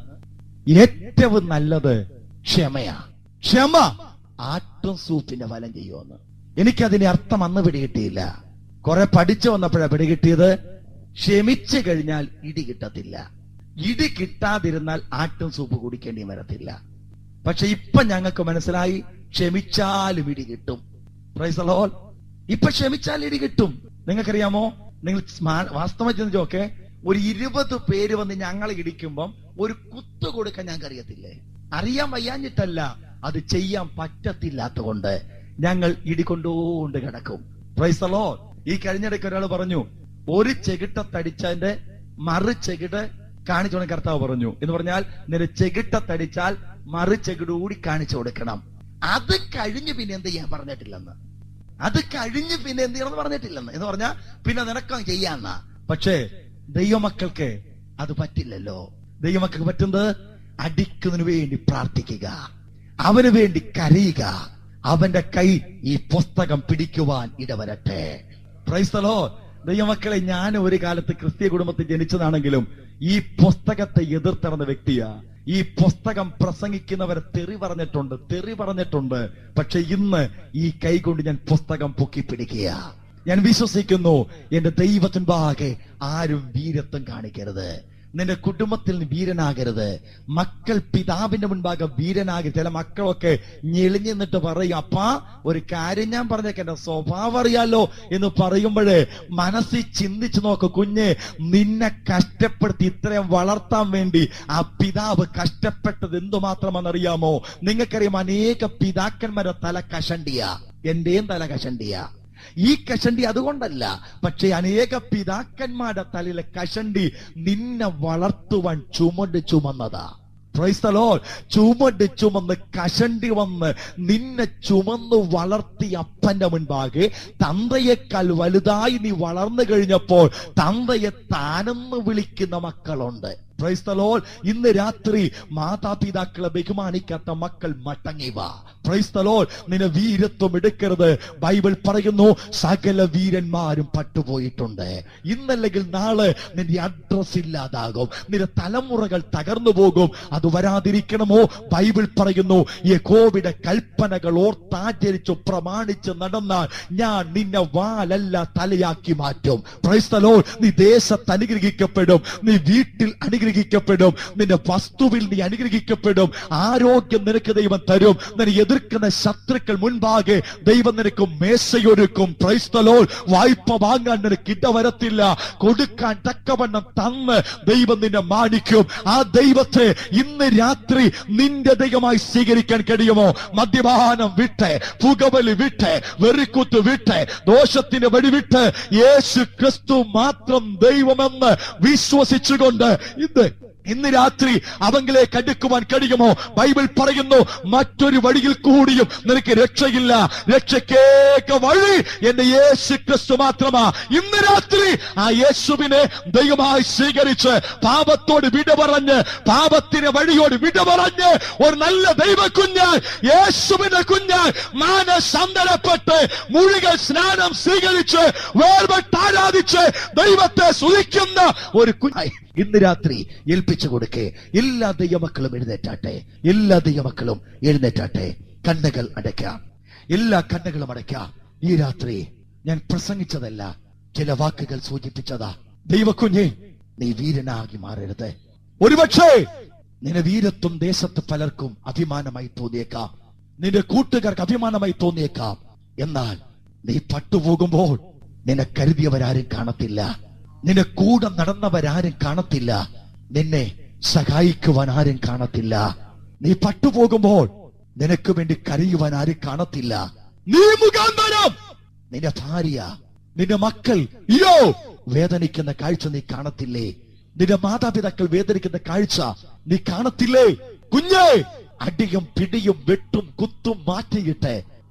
ഏറ്റവും നല്ലത് ക്ഷമയാ ക്ഷമ ആട്ടും സൂപ്പിന്റെ ഫലം ചെയ്യുമെന്ന് എനിക്കതിന്റെ അർത്ഥം അന്ന് പിടികിട്ടിയില്ല കുറെ പഠിച്ചു വന്നപ്പോഴാ പിടികിട്ടിയത് ക്ഷമിച്ചു കഴിഞ്ഞാൽ ഇടി കിട്ടത്തില്ല ഇടി കിട്ടാതിരുന്നാൽ ആട്ടും സൂപ്പ് കുടിക്കേണ്ടി വരത്തില്ല പക്ഷെ ഇപ്പൊ ഞങ്ങൾക്ക് മനസ്സിലായി ക്ഷമിച്ചാലും ഇടി കിട്ടും പ്രൈസ് ലോൾ ഇപ്പൊ ക്ഷമിച്ചാൽ ഇടി കിട്ടും നിങ്ങൾക്കറിയാമോ നിങ്ങൾ സ്മാ- വാസ്തവം ചിന്തിച്ചോക്കെ ഒരു ഇരുപത് പേര് വന്ന് ഞങ്ങളെ ഇടിക്കുമ്പം ഒരു കുത്തു കൊടുക്കാൻ ഞങ്ങൾക്ക് അറിയത്തില്ലേ അറിയാൻ വയ്യാഞ്ഞിട്ടല്ല അത് ചെയ്യാൻ പറ്റത്തില്ലാത്ത കൊണ്ട് ഞങ്ങൾ ഇടികൊണ്ടുകൊണ്ട് കിടക്കും പ്രൈസ് ലോൾ ഈ കഴിഞ്ഞിടയ്ക്ക് ഒരാൾ പറഞ്ഞു ഒരു ചെകിട്ടത്തടിച്ചതിന്റെ മറു ചെകിട് കാണിച്ചോണ കർത്താവ് പറഞ്ഞു എന്ന് പറഞ്ഞാൽ നിന്റെ ചെകിട്ടത്തടിച്ചാൽ മറു ചെകിട് കൂടി കാണിച്ചു കൊടുക്കണം അത് കഴിഞ്ഞ് പിന്നെ എന്ത് ചെയ്യാൻ പറഞ്ഞിട്ടില്ലെന്ന് അത് കഴിഞ്ഞ് പിന്നെ എന്ത് ചെയ്യണമെന്ന് പറഞ്ഞിട്ടില്ലെന്ന് എന്ന് പറഞ്ഞാൽ പിന്നെ നിനക്കം ചെയ്യാന്ന പക്ഷേ ദൈവമക്കൾക്ക് അത് പറ്റില്ലല്ലോ ദൈവമക്കൾക്ക് പറ്റുന്നത് അടിക്കുന്നതിന് വേണ്ടി പ്രാർത്ഥിക്കുക അവന് വേണ്ടി കരയുക അവന്റെ കൈ ഈ പുസ്തകം പിടിക്കുവാൻ ഇടവരട്ടെ ക്രൈസ്തലോ ദൈവമക്കളെ ഞാൻ ഒരു കാലത്ത് ക്രിസ്തീയ കുടുംബത്തിൽ ജനിച്ചതാണെങ്കിലും ഈ പുസ്തകത്തെ എതിർത്തിറന്ന വ്യക്തിയാ ഈ പുസ്തകം പ്രസംഗിക്കുന്നവരെ തെറി പറഞ്ഞിട്ടുണ്ട് തെറി പറഞ്ഞിട്ടുണ്ട് പക്ഷെ ഇന്ന് ഈ കൈ കൊണ്ട് ഞാൻ പുസ്തകം പൊക്കി പിടിക്കുക ഞാൻ വിശ്വസിക്കുന്നു എന്റെ ദൈവത്തിൻപാകെ ആരും വീരത്വം കാണിക്കരുത് നിന്റെ കുടുംബത്തിൽ നീ വീരനാകരുത് മക്കൾ പിതാവിന്റെ മുൻപാകെ വീരനാകരുത് ചില മക്കളൊക്കെ ഞെളിഞ്ഞു നിന്നിട്ട് പറയും അപ്പാ ഒരു കാര്യം ഞാൻ പറഞ്ഞേക്കെ എന്റെ സ്വഭാവം അറിയാലോ എന്ന് പറയുമ്പോഴേ മനസ്സിൽ ചിന്തിച്ചു നോക്ക് കുഞ്ഞ് നിന്നെ കഷ്ടപ്പെടുത്തി ഇത്രയും വളർത്താൻ വേണ്ടി ആ പിതാവ് കഷ്ടപ്പെട്ടത് എന്തുമാത്രമെന്നറിയാമോ നിങ്ങൾക്കറിയാം അനേക പിതാക്കന്മാരെ തല കഷണ്ടിയ എന്റെയും തല കഷണ്ടിയ ഈ കഷണ്ടി അതുകൊണ്ടല്ല പക്ഷെ അനേക പിതാക്കന്മാരുടെ തലയിലെ കഷണ്ടി നിന്നെ വളർത്തുവാൻ ചുമട് ചുമന്നതാ ക്രൈസ്തലോ ചുമട് ചുമന്ന് കഷണ്ടി വന്ന് നിന്നെ ചുമന്ന് വളർത്തി അപ്പന്റെ മുൻപാകെ തന്തയേക്കാൾ വലുതായി നീ വളർന്നു കഴിഞ്ഞപ്പോൾ തന്തയെ താനെന്ന് വിളിക്കുന്ന മക്കളുണ്ട് ക്രൈസ്തലോൾ ഇന്ന് രാത്രി മാതാപിതാക്കളെ ബഹുമാനിക്കാത്ത മക്കൾ മടങ്ങി വാ ക്രൈസ്തലോൾ നിന്നെ വീരത്വം എടുക്കരുത് ബൈബിൾ പറയുന്നു സകല വീരന്മാരും പട്ടുപോയിട്ടുണ്ട് ഇന്നല്ലെങ്കിൽ നാളെ നിന്റെ അഡ്രസ് ഇല്ലാതാകും നിന്റെ തലമുറകൾ തകർന്നു പോകും അത് വരാതിരിക്കണമോ ബൈബിൾ പറയുന്നു ഈ കോവിഡ് കൽപ്പനകൾ ഓർത്താചരിച്ചു പ്രമാണിച്ച് നടന്നാൽ ഞാൻ നിന്നെ വാലല്ല തലയാക്കി മാറ്റും ക്രൈസ്തലോ നീ ദേശത്ത് അനുഗ്രഹിക്കപ്പെടും നീ വീട്ടിൽ അനുഗ്രഹിക്കപ്പെടും നിന്റെ വസ്തുവിൽ നീ അനുഗ്രഹിക്കപ്പെടും ആരോഗ്യം നിനക്ക് ദൈവം തരും നിന്നെ എതിർക്കുന്ന ശത്രുക്കൾ മുൻപാകെ ദൈവം നിനക്ക് മേശയൊരുക്കും ക്രൈസ്തലോൾ വായ്പ വാങ്ങാൻ നിനക്ക് ഇടവരത്തില്ല കൊടുക്കാൻ തക്കവണ്ണം തന്ന് ദൈവം നിന്നെ മാനിക്കും ആ ദൈവത്തെ ഇന്ന് രാത്രി നിന്റെ ദൈവമായി സ്വീകരിക്കാൻ കഴിയുമോ മദ്യപാനം വിട്ട് പുകവലി വിട്ട് വെറിക്കുത്ത് വിട്ട് ദോഷത്തിന്റെ വഴി വിട്ട് യേശു ക്രിസ്തു മാത്രം ദൈവമെന്ന് വിശ്വസിച്ചുകൊണ്ട് ഇന്ന് ഇന്ന് രാത്രി അവങ്കിലേക്ക് അടുക്കുവാൻ കഴിയുമോ ബൈബിൾ പറയുന്നു മറ്റൊരു വഴിയിൽ കൂടിയും നിനക്ക് രക്ഷയില്ല രക്ഷക്കേക വഴി എന്റെ യേശു ക്രിസ്തു മാത്രമാ ഇന്ന് രാത്രി ആ യേശുവിനെ ദൈവമായി സ്വീകരിച്ച് പാപത്തോട് വിട പറഞ്ഞ് പാപത്തിന് വഴിയോട് വിട പറഞ്ഞ് ഒരു നല്ല ദൈവ കുഞ്ഞാൽ യേശുവിന്റെ കുഞ്ഞാൽ മാനസന്തരപ്പെട്ട് മുഴുകൽ സ്നാനം സ്വീകരിച്ച് വേർപെട്ട് ആരാധിച്ച് ദൈവത്തെ സ്തുതിക്കുന്ന ഒരു കുഞ്ഞായി ഇന്ന് രാത്രി ഏൽപ്പിച്ചു കൊടുക്കേ എല്ലാ ദൈവമക്കളും എഴുന്നേറ്റാട്ടെ എല്ലാ ദൈവമക്കളും എഴുന്നേറ്റാട്ടെ കണ്ണുകൾ അടയ്ക്കാം എല്ലാ കണ്ണുകളും അടയ്ക്കാം ഈ രാത്രി ഞാൻ പ്രസംഗിച്ചതല്ല ചില വാക്കുകൾ സൂചിപ്പിച്ചതാ ദൈവക്കുഞ്ഞെ നീ വീരനാകി മാറരുത് ഒരുപക്ഷേ നിന്റെ വീരത്വം ദേശത്ത് പലർക്കും അഭിമാനമായി തോന്നിയേക്കാം നിന്റെ കൂട്ടുകാർക്ക് അഭിമാനമായി തോന്നിയേക്കാം എന്നാൽ നീ പട്ടുപോകുമ്പോൾ നിന്നെ കരുതിയവരാരും കാണത്തില്ല നിന്റെ കൂടെ നടന്നവരാരും കാണത്തില്ല നിന്നെ സഹായിക്കുവാൻ ആരും കാണത്തില്ല നീ പട്ടുപോകുമ്പോൾ നിനക്ക് വേണ്ടി കരയുവാൻ ആരും കാണത്തില്ല നീ മുഖാന്തരം നിന്റെ ഭാര്യ നിന്റെ മക്കൾ അയ്യോ വേദനിക്കുന്ന കാഴ്ച നീ കാണത്തില്ലേ നിന്റെ മാതാപിതാക്കൾ വേദനിക്കുന്ന കാഴ്ച നീ കാണത്തില്ലേ കുഞ്ഞേ അടിയും പിടിയും വെട്ടും കുത്തും മാറ്റിയിട്ട്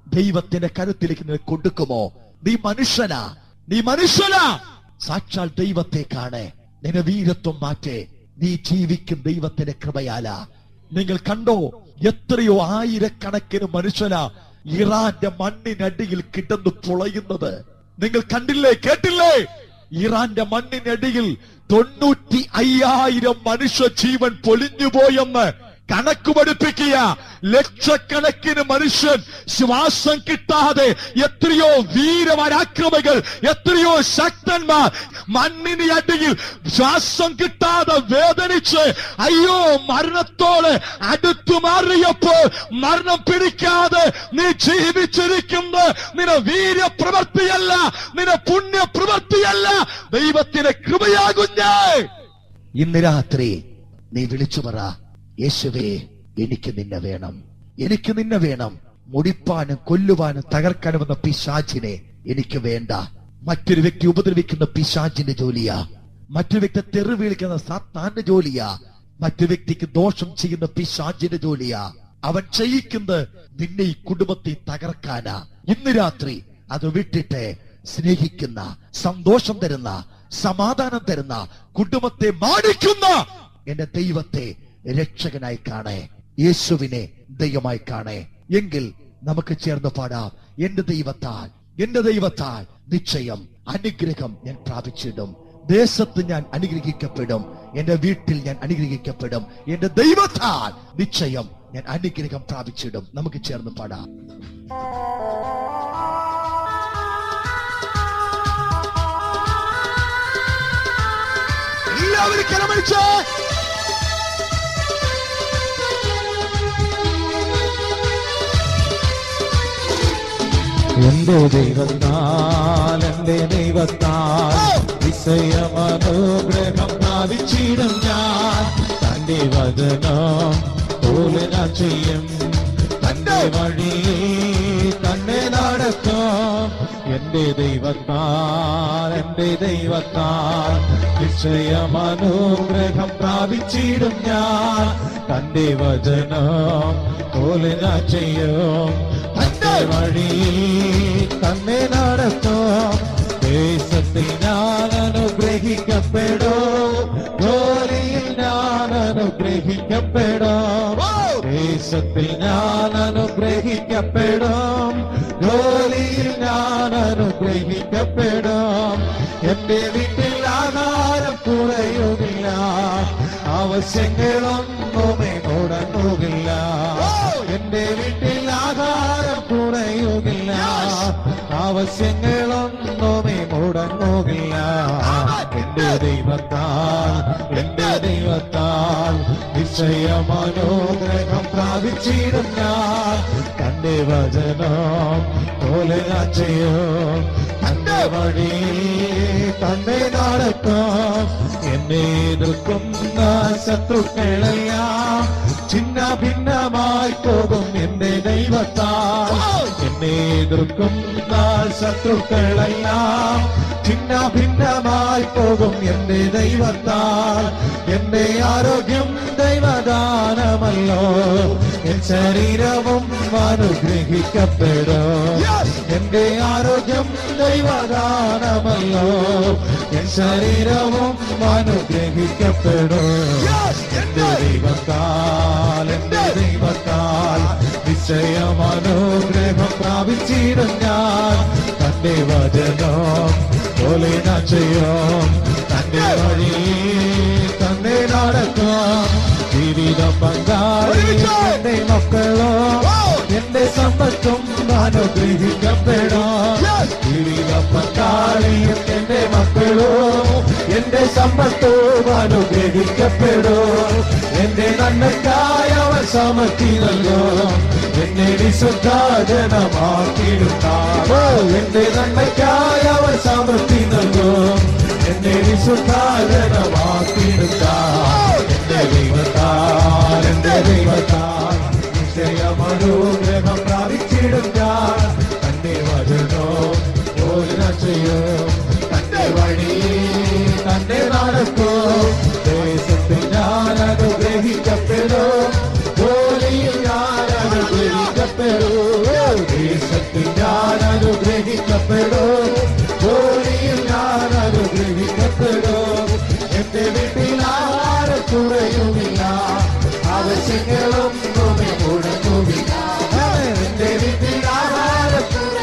ദൈവത്തിന്റെ കരുത്തിലേക്ക് നീ കൊടുക്കുമോ നീ മനുഷ്യനാ നീ മനുഷ്യനാ സാക്ഷാൽ ദൈവത്തെ കാണേ നിന്നെ വീരത്വം മാറ്റേ നീ ജീവിക്കും ദൈവത്തിന്റെ കൃപയാല നിങ്ങൾ കണ്ടോ എത്രയോ ആയിരക്കണക്കിന് മനുഷ്യനാ ഇറാന്റെ മണ്ണിനടിയിൽ കിടന്നു പുളയുന്നത് നിങ്ങൾ കണ്ടില്ലേ കേട്ടില്ലേ ഇറാന്റെ മണ്ണിനടിയിൽ തൊണ്ണൂറ്റി അയ്യായിരം മനുഷ്യ ജീവൻ പൊലിഞ്ഞുപോയെന്ന് കണക്ക് പഠിപ്പിക്കുക ലക്ഷക്കണക്കിന് മനുഷ്യൻ ശ്വാസം കിട്ടാതെ എത്രയോ വീരപരാക്രമികൾ എത്രയോ ശക്തന്മാർ മണ്ണിന് അടിയിൽ ശ്വാസം കിട്ടാതെ വേദനിച്ച് അയ്യോ മരണത്തോട് അടുത്തു മാറിയപ്പോൾ മരണം പിടിക്കാതെ നീ ജീവിച്ചിരിക്കുന്ന നിന വീര്യപ്രവൃത്തിയല്ല നിന പുണ്യപ്രവൃത്തിയല്ല ദൈവത്തിന്റെ കൃപയാകുഞ്ഞേ ഇന്ന് രാത്രി നീ വിളിച്ചു പറ യേശുവേ എനിക്ക് നിന്നെ വേണം എനിക്ക് നിന്നെ വേണം മുടിപ്പാനും കൊല്ലുവാനും തകർക്കാനും വന്ന പിശാചിനെ എനിക്ക് വേണ്ട മറ്റൊരു വ്യക്തി ഉപദ്രവിക്കുന്ന പിശാചിന്റെ ജോലിയാ മറ്റൊരു വ്യക്തി തെറി വീളിക്കുന്ന സാത്താന്റെ ജോലിയാ മറ്റു വ്യക്തിക്ക് ദോഷം ചെയ്യുന്ന പിശാചിന്റെ ജോലിയാ അവൻ ചെയ്യിക്കുന്നത് നിന്നെ ഈ കുടുംബത്തെ തകർക്കാനാ ഇന്ന് രാത്രി അത് വിട്ടിട്ട് സ്നേഹിക്കുന്ന സന്തോഷം തരുന്ന സമാധാനം തരുന്ന കുടുംബത്തെ മാനിക്കുന്ന എന്റെ ദൈവത്തെ രക്ഷകനായി കാണേ യേശുവിനെ ദൈവമായി കാണേ എങ്കിൽ നമുക്ക് ചേർന്ന് പാടാം എന്റെ ദൈവത്താൽ എന്റെ ദൈവത്താൽ നിശ്ചയം അനുഗ്രഹം ഞാൻ പ്രാപിച്ചിടും ദേശത്ത് ഞാൻ അനുഗ്രഹിക്കപ്പെടും എന്റെ വീട്ടിൽ ഞാൻ അനുഗ്രഹിക്കപ്പെടും എന്റെ ദൈവത്താൽ നിശ്ചയം ഞാൻ അനുഗ്രഹം പ്രാപിച്ചിടും നമുക്ക് ചേർന്ന് പാടാം എല്ലാവരും കരമടിച്ചേ എന്റെ ദൈവത്താൽ എന്റെ ദൈവത്താൽ വിഷയമനുഗ്രഹം പ്രാപിച്ചിടും ഞാൻ തന്റെ വചനം പോലെ ഞാൻ ചെയ്യും തന്റെ വഴിയിൽ തന്നെ നടക്കും എന്റെ ദൈവത്താൽ എന്റെ ദൈവത്താൽ നിശ്ചയമനുഗ്രഹം പ്രാപിച്ചിടും ഞാൻ തന്റെ വചനം പോലെ ഞാൻ ചെയ്യും തന്റെ വഴിയിൽ തന്നെ നടക്കും ദേശത്തിൽ ഞാൻ അനുഗ്രഹിക്കപ്പെടും ജോലിയിൽ ഞാൻ അനുഗ്രഹിക്കപ്പെടും ദേശത്തിൽ ഞാൻ അനുഗ്രഹിക്കപ്പെടും ജോലിയിൽ ഞാൻ അനുഗ്രഹിക്കപ്പെടും എന്റെ വീട്ടിൽ ആഹാരം കുറയുകയില്ല ആവശ്യങ്ങളൊന്നുമേ മുടങ്ങുകയില്ല എന്റെ വീട്ടിൽ ആഹാരം കുറയുകയില്ല ആവശ്യങ്ങളൊന്നുമേ മുടങ്ങുകയില്ല എന്റെ ദൈവത്താൽ എന്റെ ദൈവത്താൽ നിശ്ചയമനോഗ്രഹം പ്രാപിച്ചിടും ഞാൻ തന്റെ വചനം പോലെ ഞാൻ ചെയ്യും തന്റെ വഴി തന്നെ നടക്കും എന്നെ എതിർക്കുന്ന ശത്രുക്കളെല്ലാം ചിന്ന ഭിന്നമായി പോകും എന്റെ ദൈവത്താൽ എന്നെ എതിർക്കുന്ന ശത്രുക്കളെല്ലാം ചിന്ന ഭിന്നമായി പോകും എന്റെ ദൈവത്താൽ എന്റെ ആരോഗ്യം ദൈവദാനമല്ലോ എൻ ശരീരവും അനുഗ്രഹിക്കപ്പെടും എന്റെ ആരോഗ്യം ദൈവദാനമല്ലോ എൻ ശരീരവും അനുഗ്രഹിക്കപ്പെടും എന്റെ ദൈവത്താൽ എന്റെ ദൈവത്താൽ നിശ്ചയമനുഗ്രഹം പ്രാപിച്ചിടും ഞാൻ തന്റെ വചനം പോലെ ഞാൻ ചെയ്യും തന്റെ വഴി തന്നെ നടക്കും ജീവിത പങ്കാളി എന്റെ മക്കളോ എന്റെ സമ്പത്തും അനുഗ്രഹിക്കപ്പെടാം ജീവിത പങ്കാളിയും എന്റെ മക്കളോ എന്റെ സമ്പത്തും അനുഗ്രഹിക്കപ്പെടും എന്റെ നന്മക്കായ അവൻ സമർത്തി നൽകും എന്നെ വിശുദ്ധാജനമാക്കിയിടുത്താവോ എന്റെ നന്മയ്ക്കായ അവൻ സമൃദ്ധി നൽകും എന്നെ വിശുദ്ധാജനമാക്കിയിടുത്താം എന്റെ ദൈവത്താൽ എന്റെ ദൈവത്താൽ നിശ്ചയമനുഗ്രഹം പ്രാപിച്ചിടും ഞാൻ തന്റെ വചനോ യോജന ചെയ്യും തന്റെ വഴി തന്നെ നടക്കും ദേശത്തിൽ ഞാൻ അനുഗ്രഹിക്കപ്പെടും ജോലിയിൽ ഞാൻ അനുഗ്രഹിക്കപ്പെടും ദേശത്തിൽ അനുഗ്രഹിക്കപ്പെടും ജോലിയിൽ ഞാൻ അനുഗ്രഹിക്കപ്പെടും എന്റെ വീട്ടിൽ ആരും കുറയുമില്ല ആവശ്യങ്ങളും ഒന്നും മുടങ്ങുമില്ല എന്റെ വീട്ടിൽ ആരും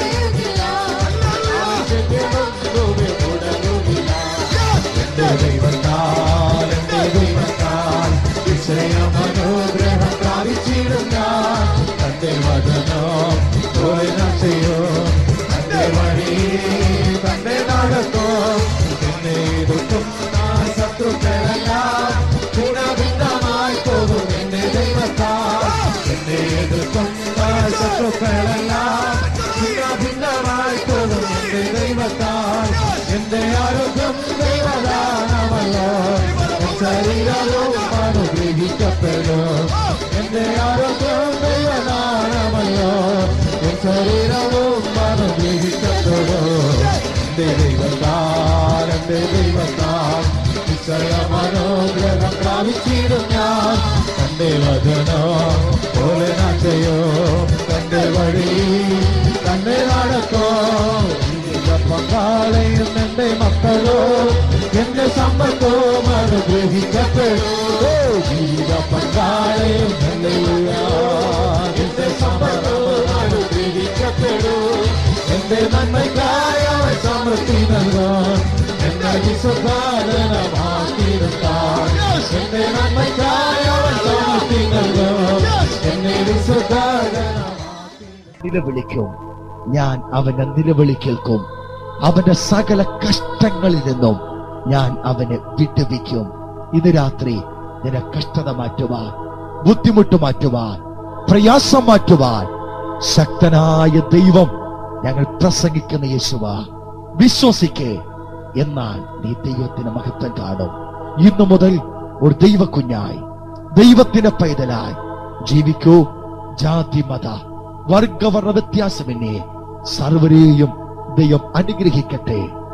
ആവശ്യങ്ങളും ഒന്നും മുടങ്ങുമില്ല എന്റെ ദൈവത്താൽ എന്റെ ദൈവത്താൽ വിഷയം അനുഗ്രഹം പ്രാപിച്ചിടും ഞാൻ തന്റെ വചനം പോലെ ഞാൻ ചെയ്യും തന്റെ വഴി തന്റെ നടക്കും എന്നെ എതിർക്കുന്ന ശത്രുക്കളെല്ലാം ഭിന്നഭിന്നമായി പോകും എന്റെ ദൈവത്താൽ എന്നെ എതിർക്കുന്ന ശത്രുക്കളെല്ലാം ഭിന്നഭിന്നമായി പോകും എന്റെ ദൈവത്താൽ എന്റെ ആരോഗ്യം ദൈവദാനമല്ലോ എൻ ശരീരവും അനുഗ്രഹിക്കപ്പെടും എന്റെ ആരോഗ്യം ദൈവദാനമല്ലോ എൻ ശരീരവും അനുഗ്രഹിക്കപ്പെടും എന്റെ ദൈവത്താൽ എന്റെ ദൈവത്താൽ നിശ്ചയം അനുഗ്രഹം പ്രാപിച്ചിടും ഞാൻ തന്റെ വചനം പോലെ ഞാൻ ചെയ്യും തന്റെ വഴി തന്നെ നടക്കും എന്റെ പങ്കാളയും എന്റെ മക്കളോ എന്റെ സമ്പത്തും അനുഗ്രഹിക്കപ്പെടും ജീവിത പങ്കാളയും ഹല്ലേലൂയ. എന്റെ സമ്പത്തും അനുഗ്രഹിക്കപ്പെടും എന്റെ നന്മയ്ക്കായ അവൻ സമൃദ്ധി നൽകാൻ എന്നെ വിശുദ്ധാരനമാക്കിയിരുത്താൻ എന്റെ നന്മയ്ക്കായ അവൻ സമൃദ്ധി നൽകാൻ എന്നെ വിശുദ്ധാരനമാക്കി നിലവിളിക്കും ഞാൻ അവന്റെ നിലവിളി കേൾക്കും അവന്റെ സകല കഷ്ടങ്ങളിൽ നിന്നും ഞാൻ അവനെ വിട്ടുവിക്കും ഇന്ന് രാത്രി നിന്റെ കഷ്ടത മാറ്റുവാൻ ബുദ്ധിമുട്ട് മാറ്റുവാൻ പ്രയാസം മാറ്റുവാൻ ശക്തനായ ദൈവം ഞങ്ങൾ പ്രസംഗിക്കുന്ന യേശുവ വിശ്വസിക്കേ എന്നാൽ നീ ദൈവത്തിന് മഹത്വം കാണും ഇന്നു മുതൽ ഒരു ദൈവ കുഞ്ഞായി ദൈവത്തിന്റെ പൈതലായി ജീവിക്കൂ ജാതി മത വർഗവർണ്ണ വ്യത്യാസമെന്നെ സർവരെയും ദൈവം അനുഗ്രഹിക്കട്ടെ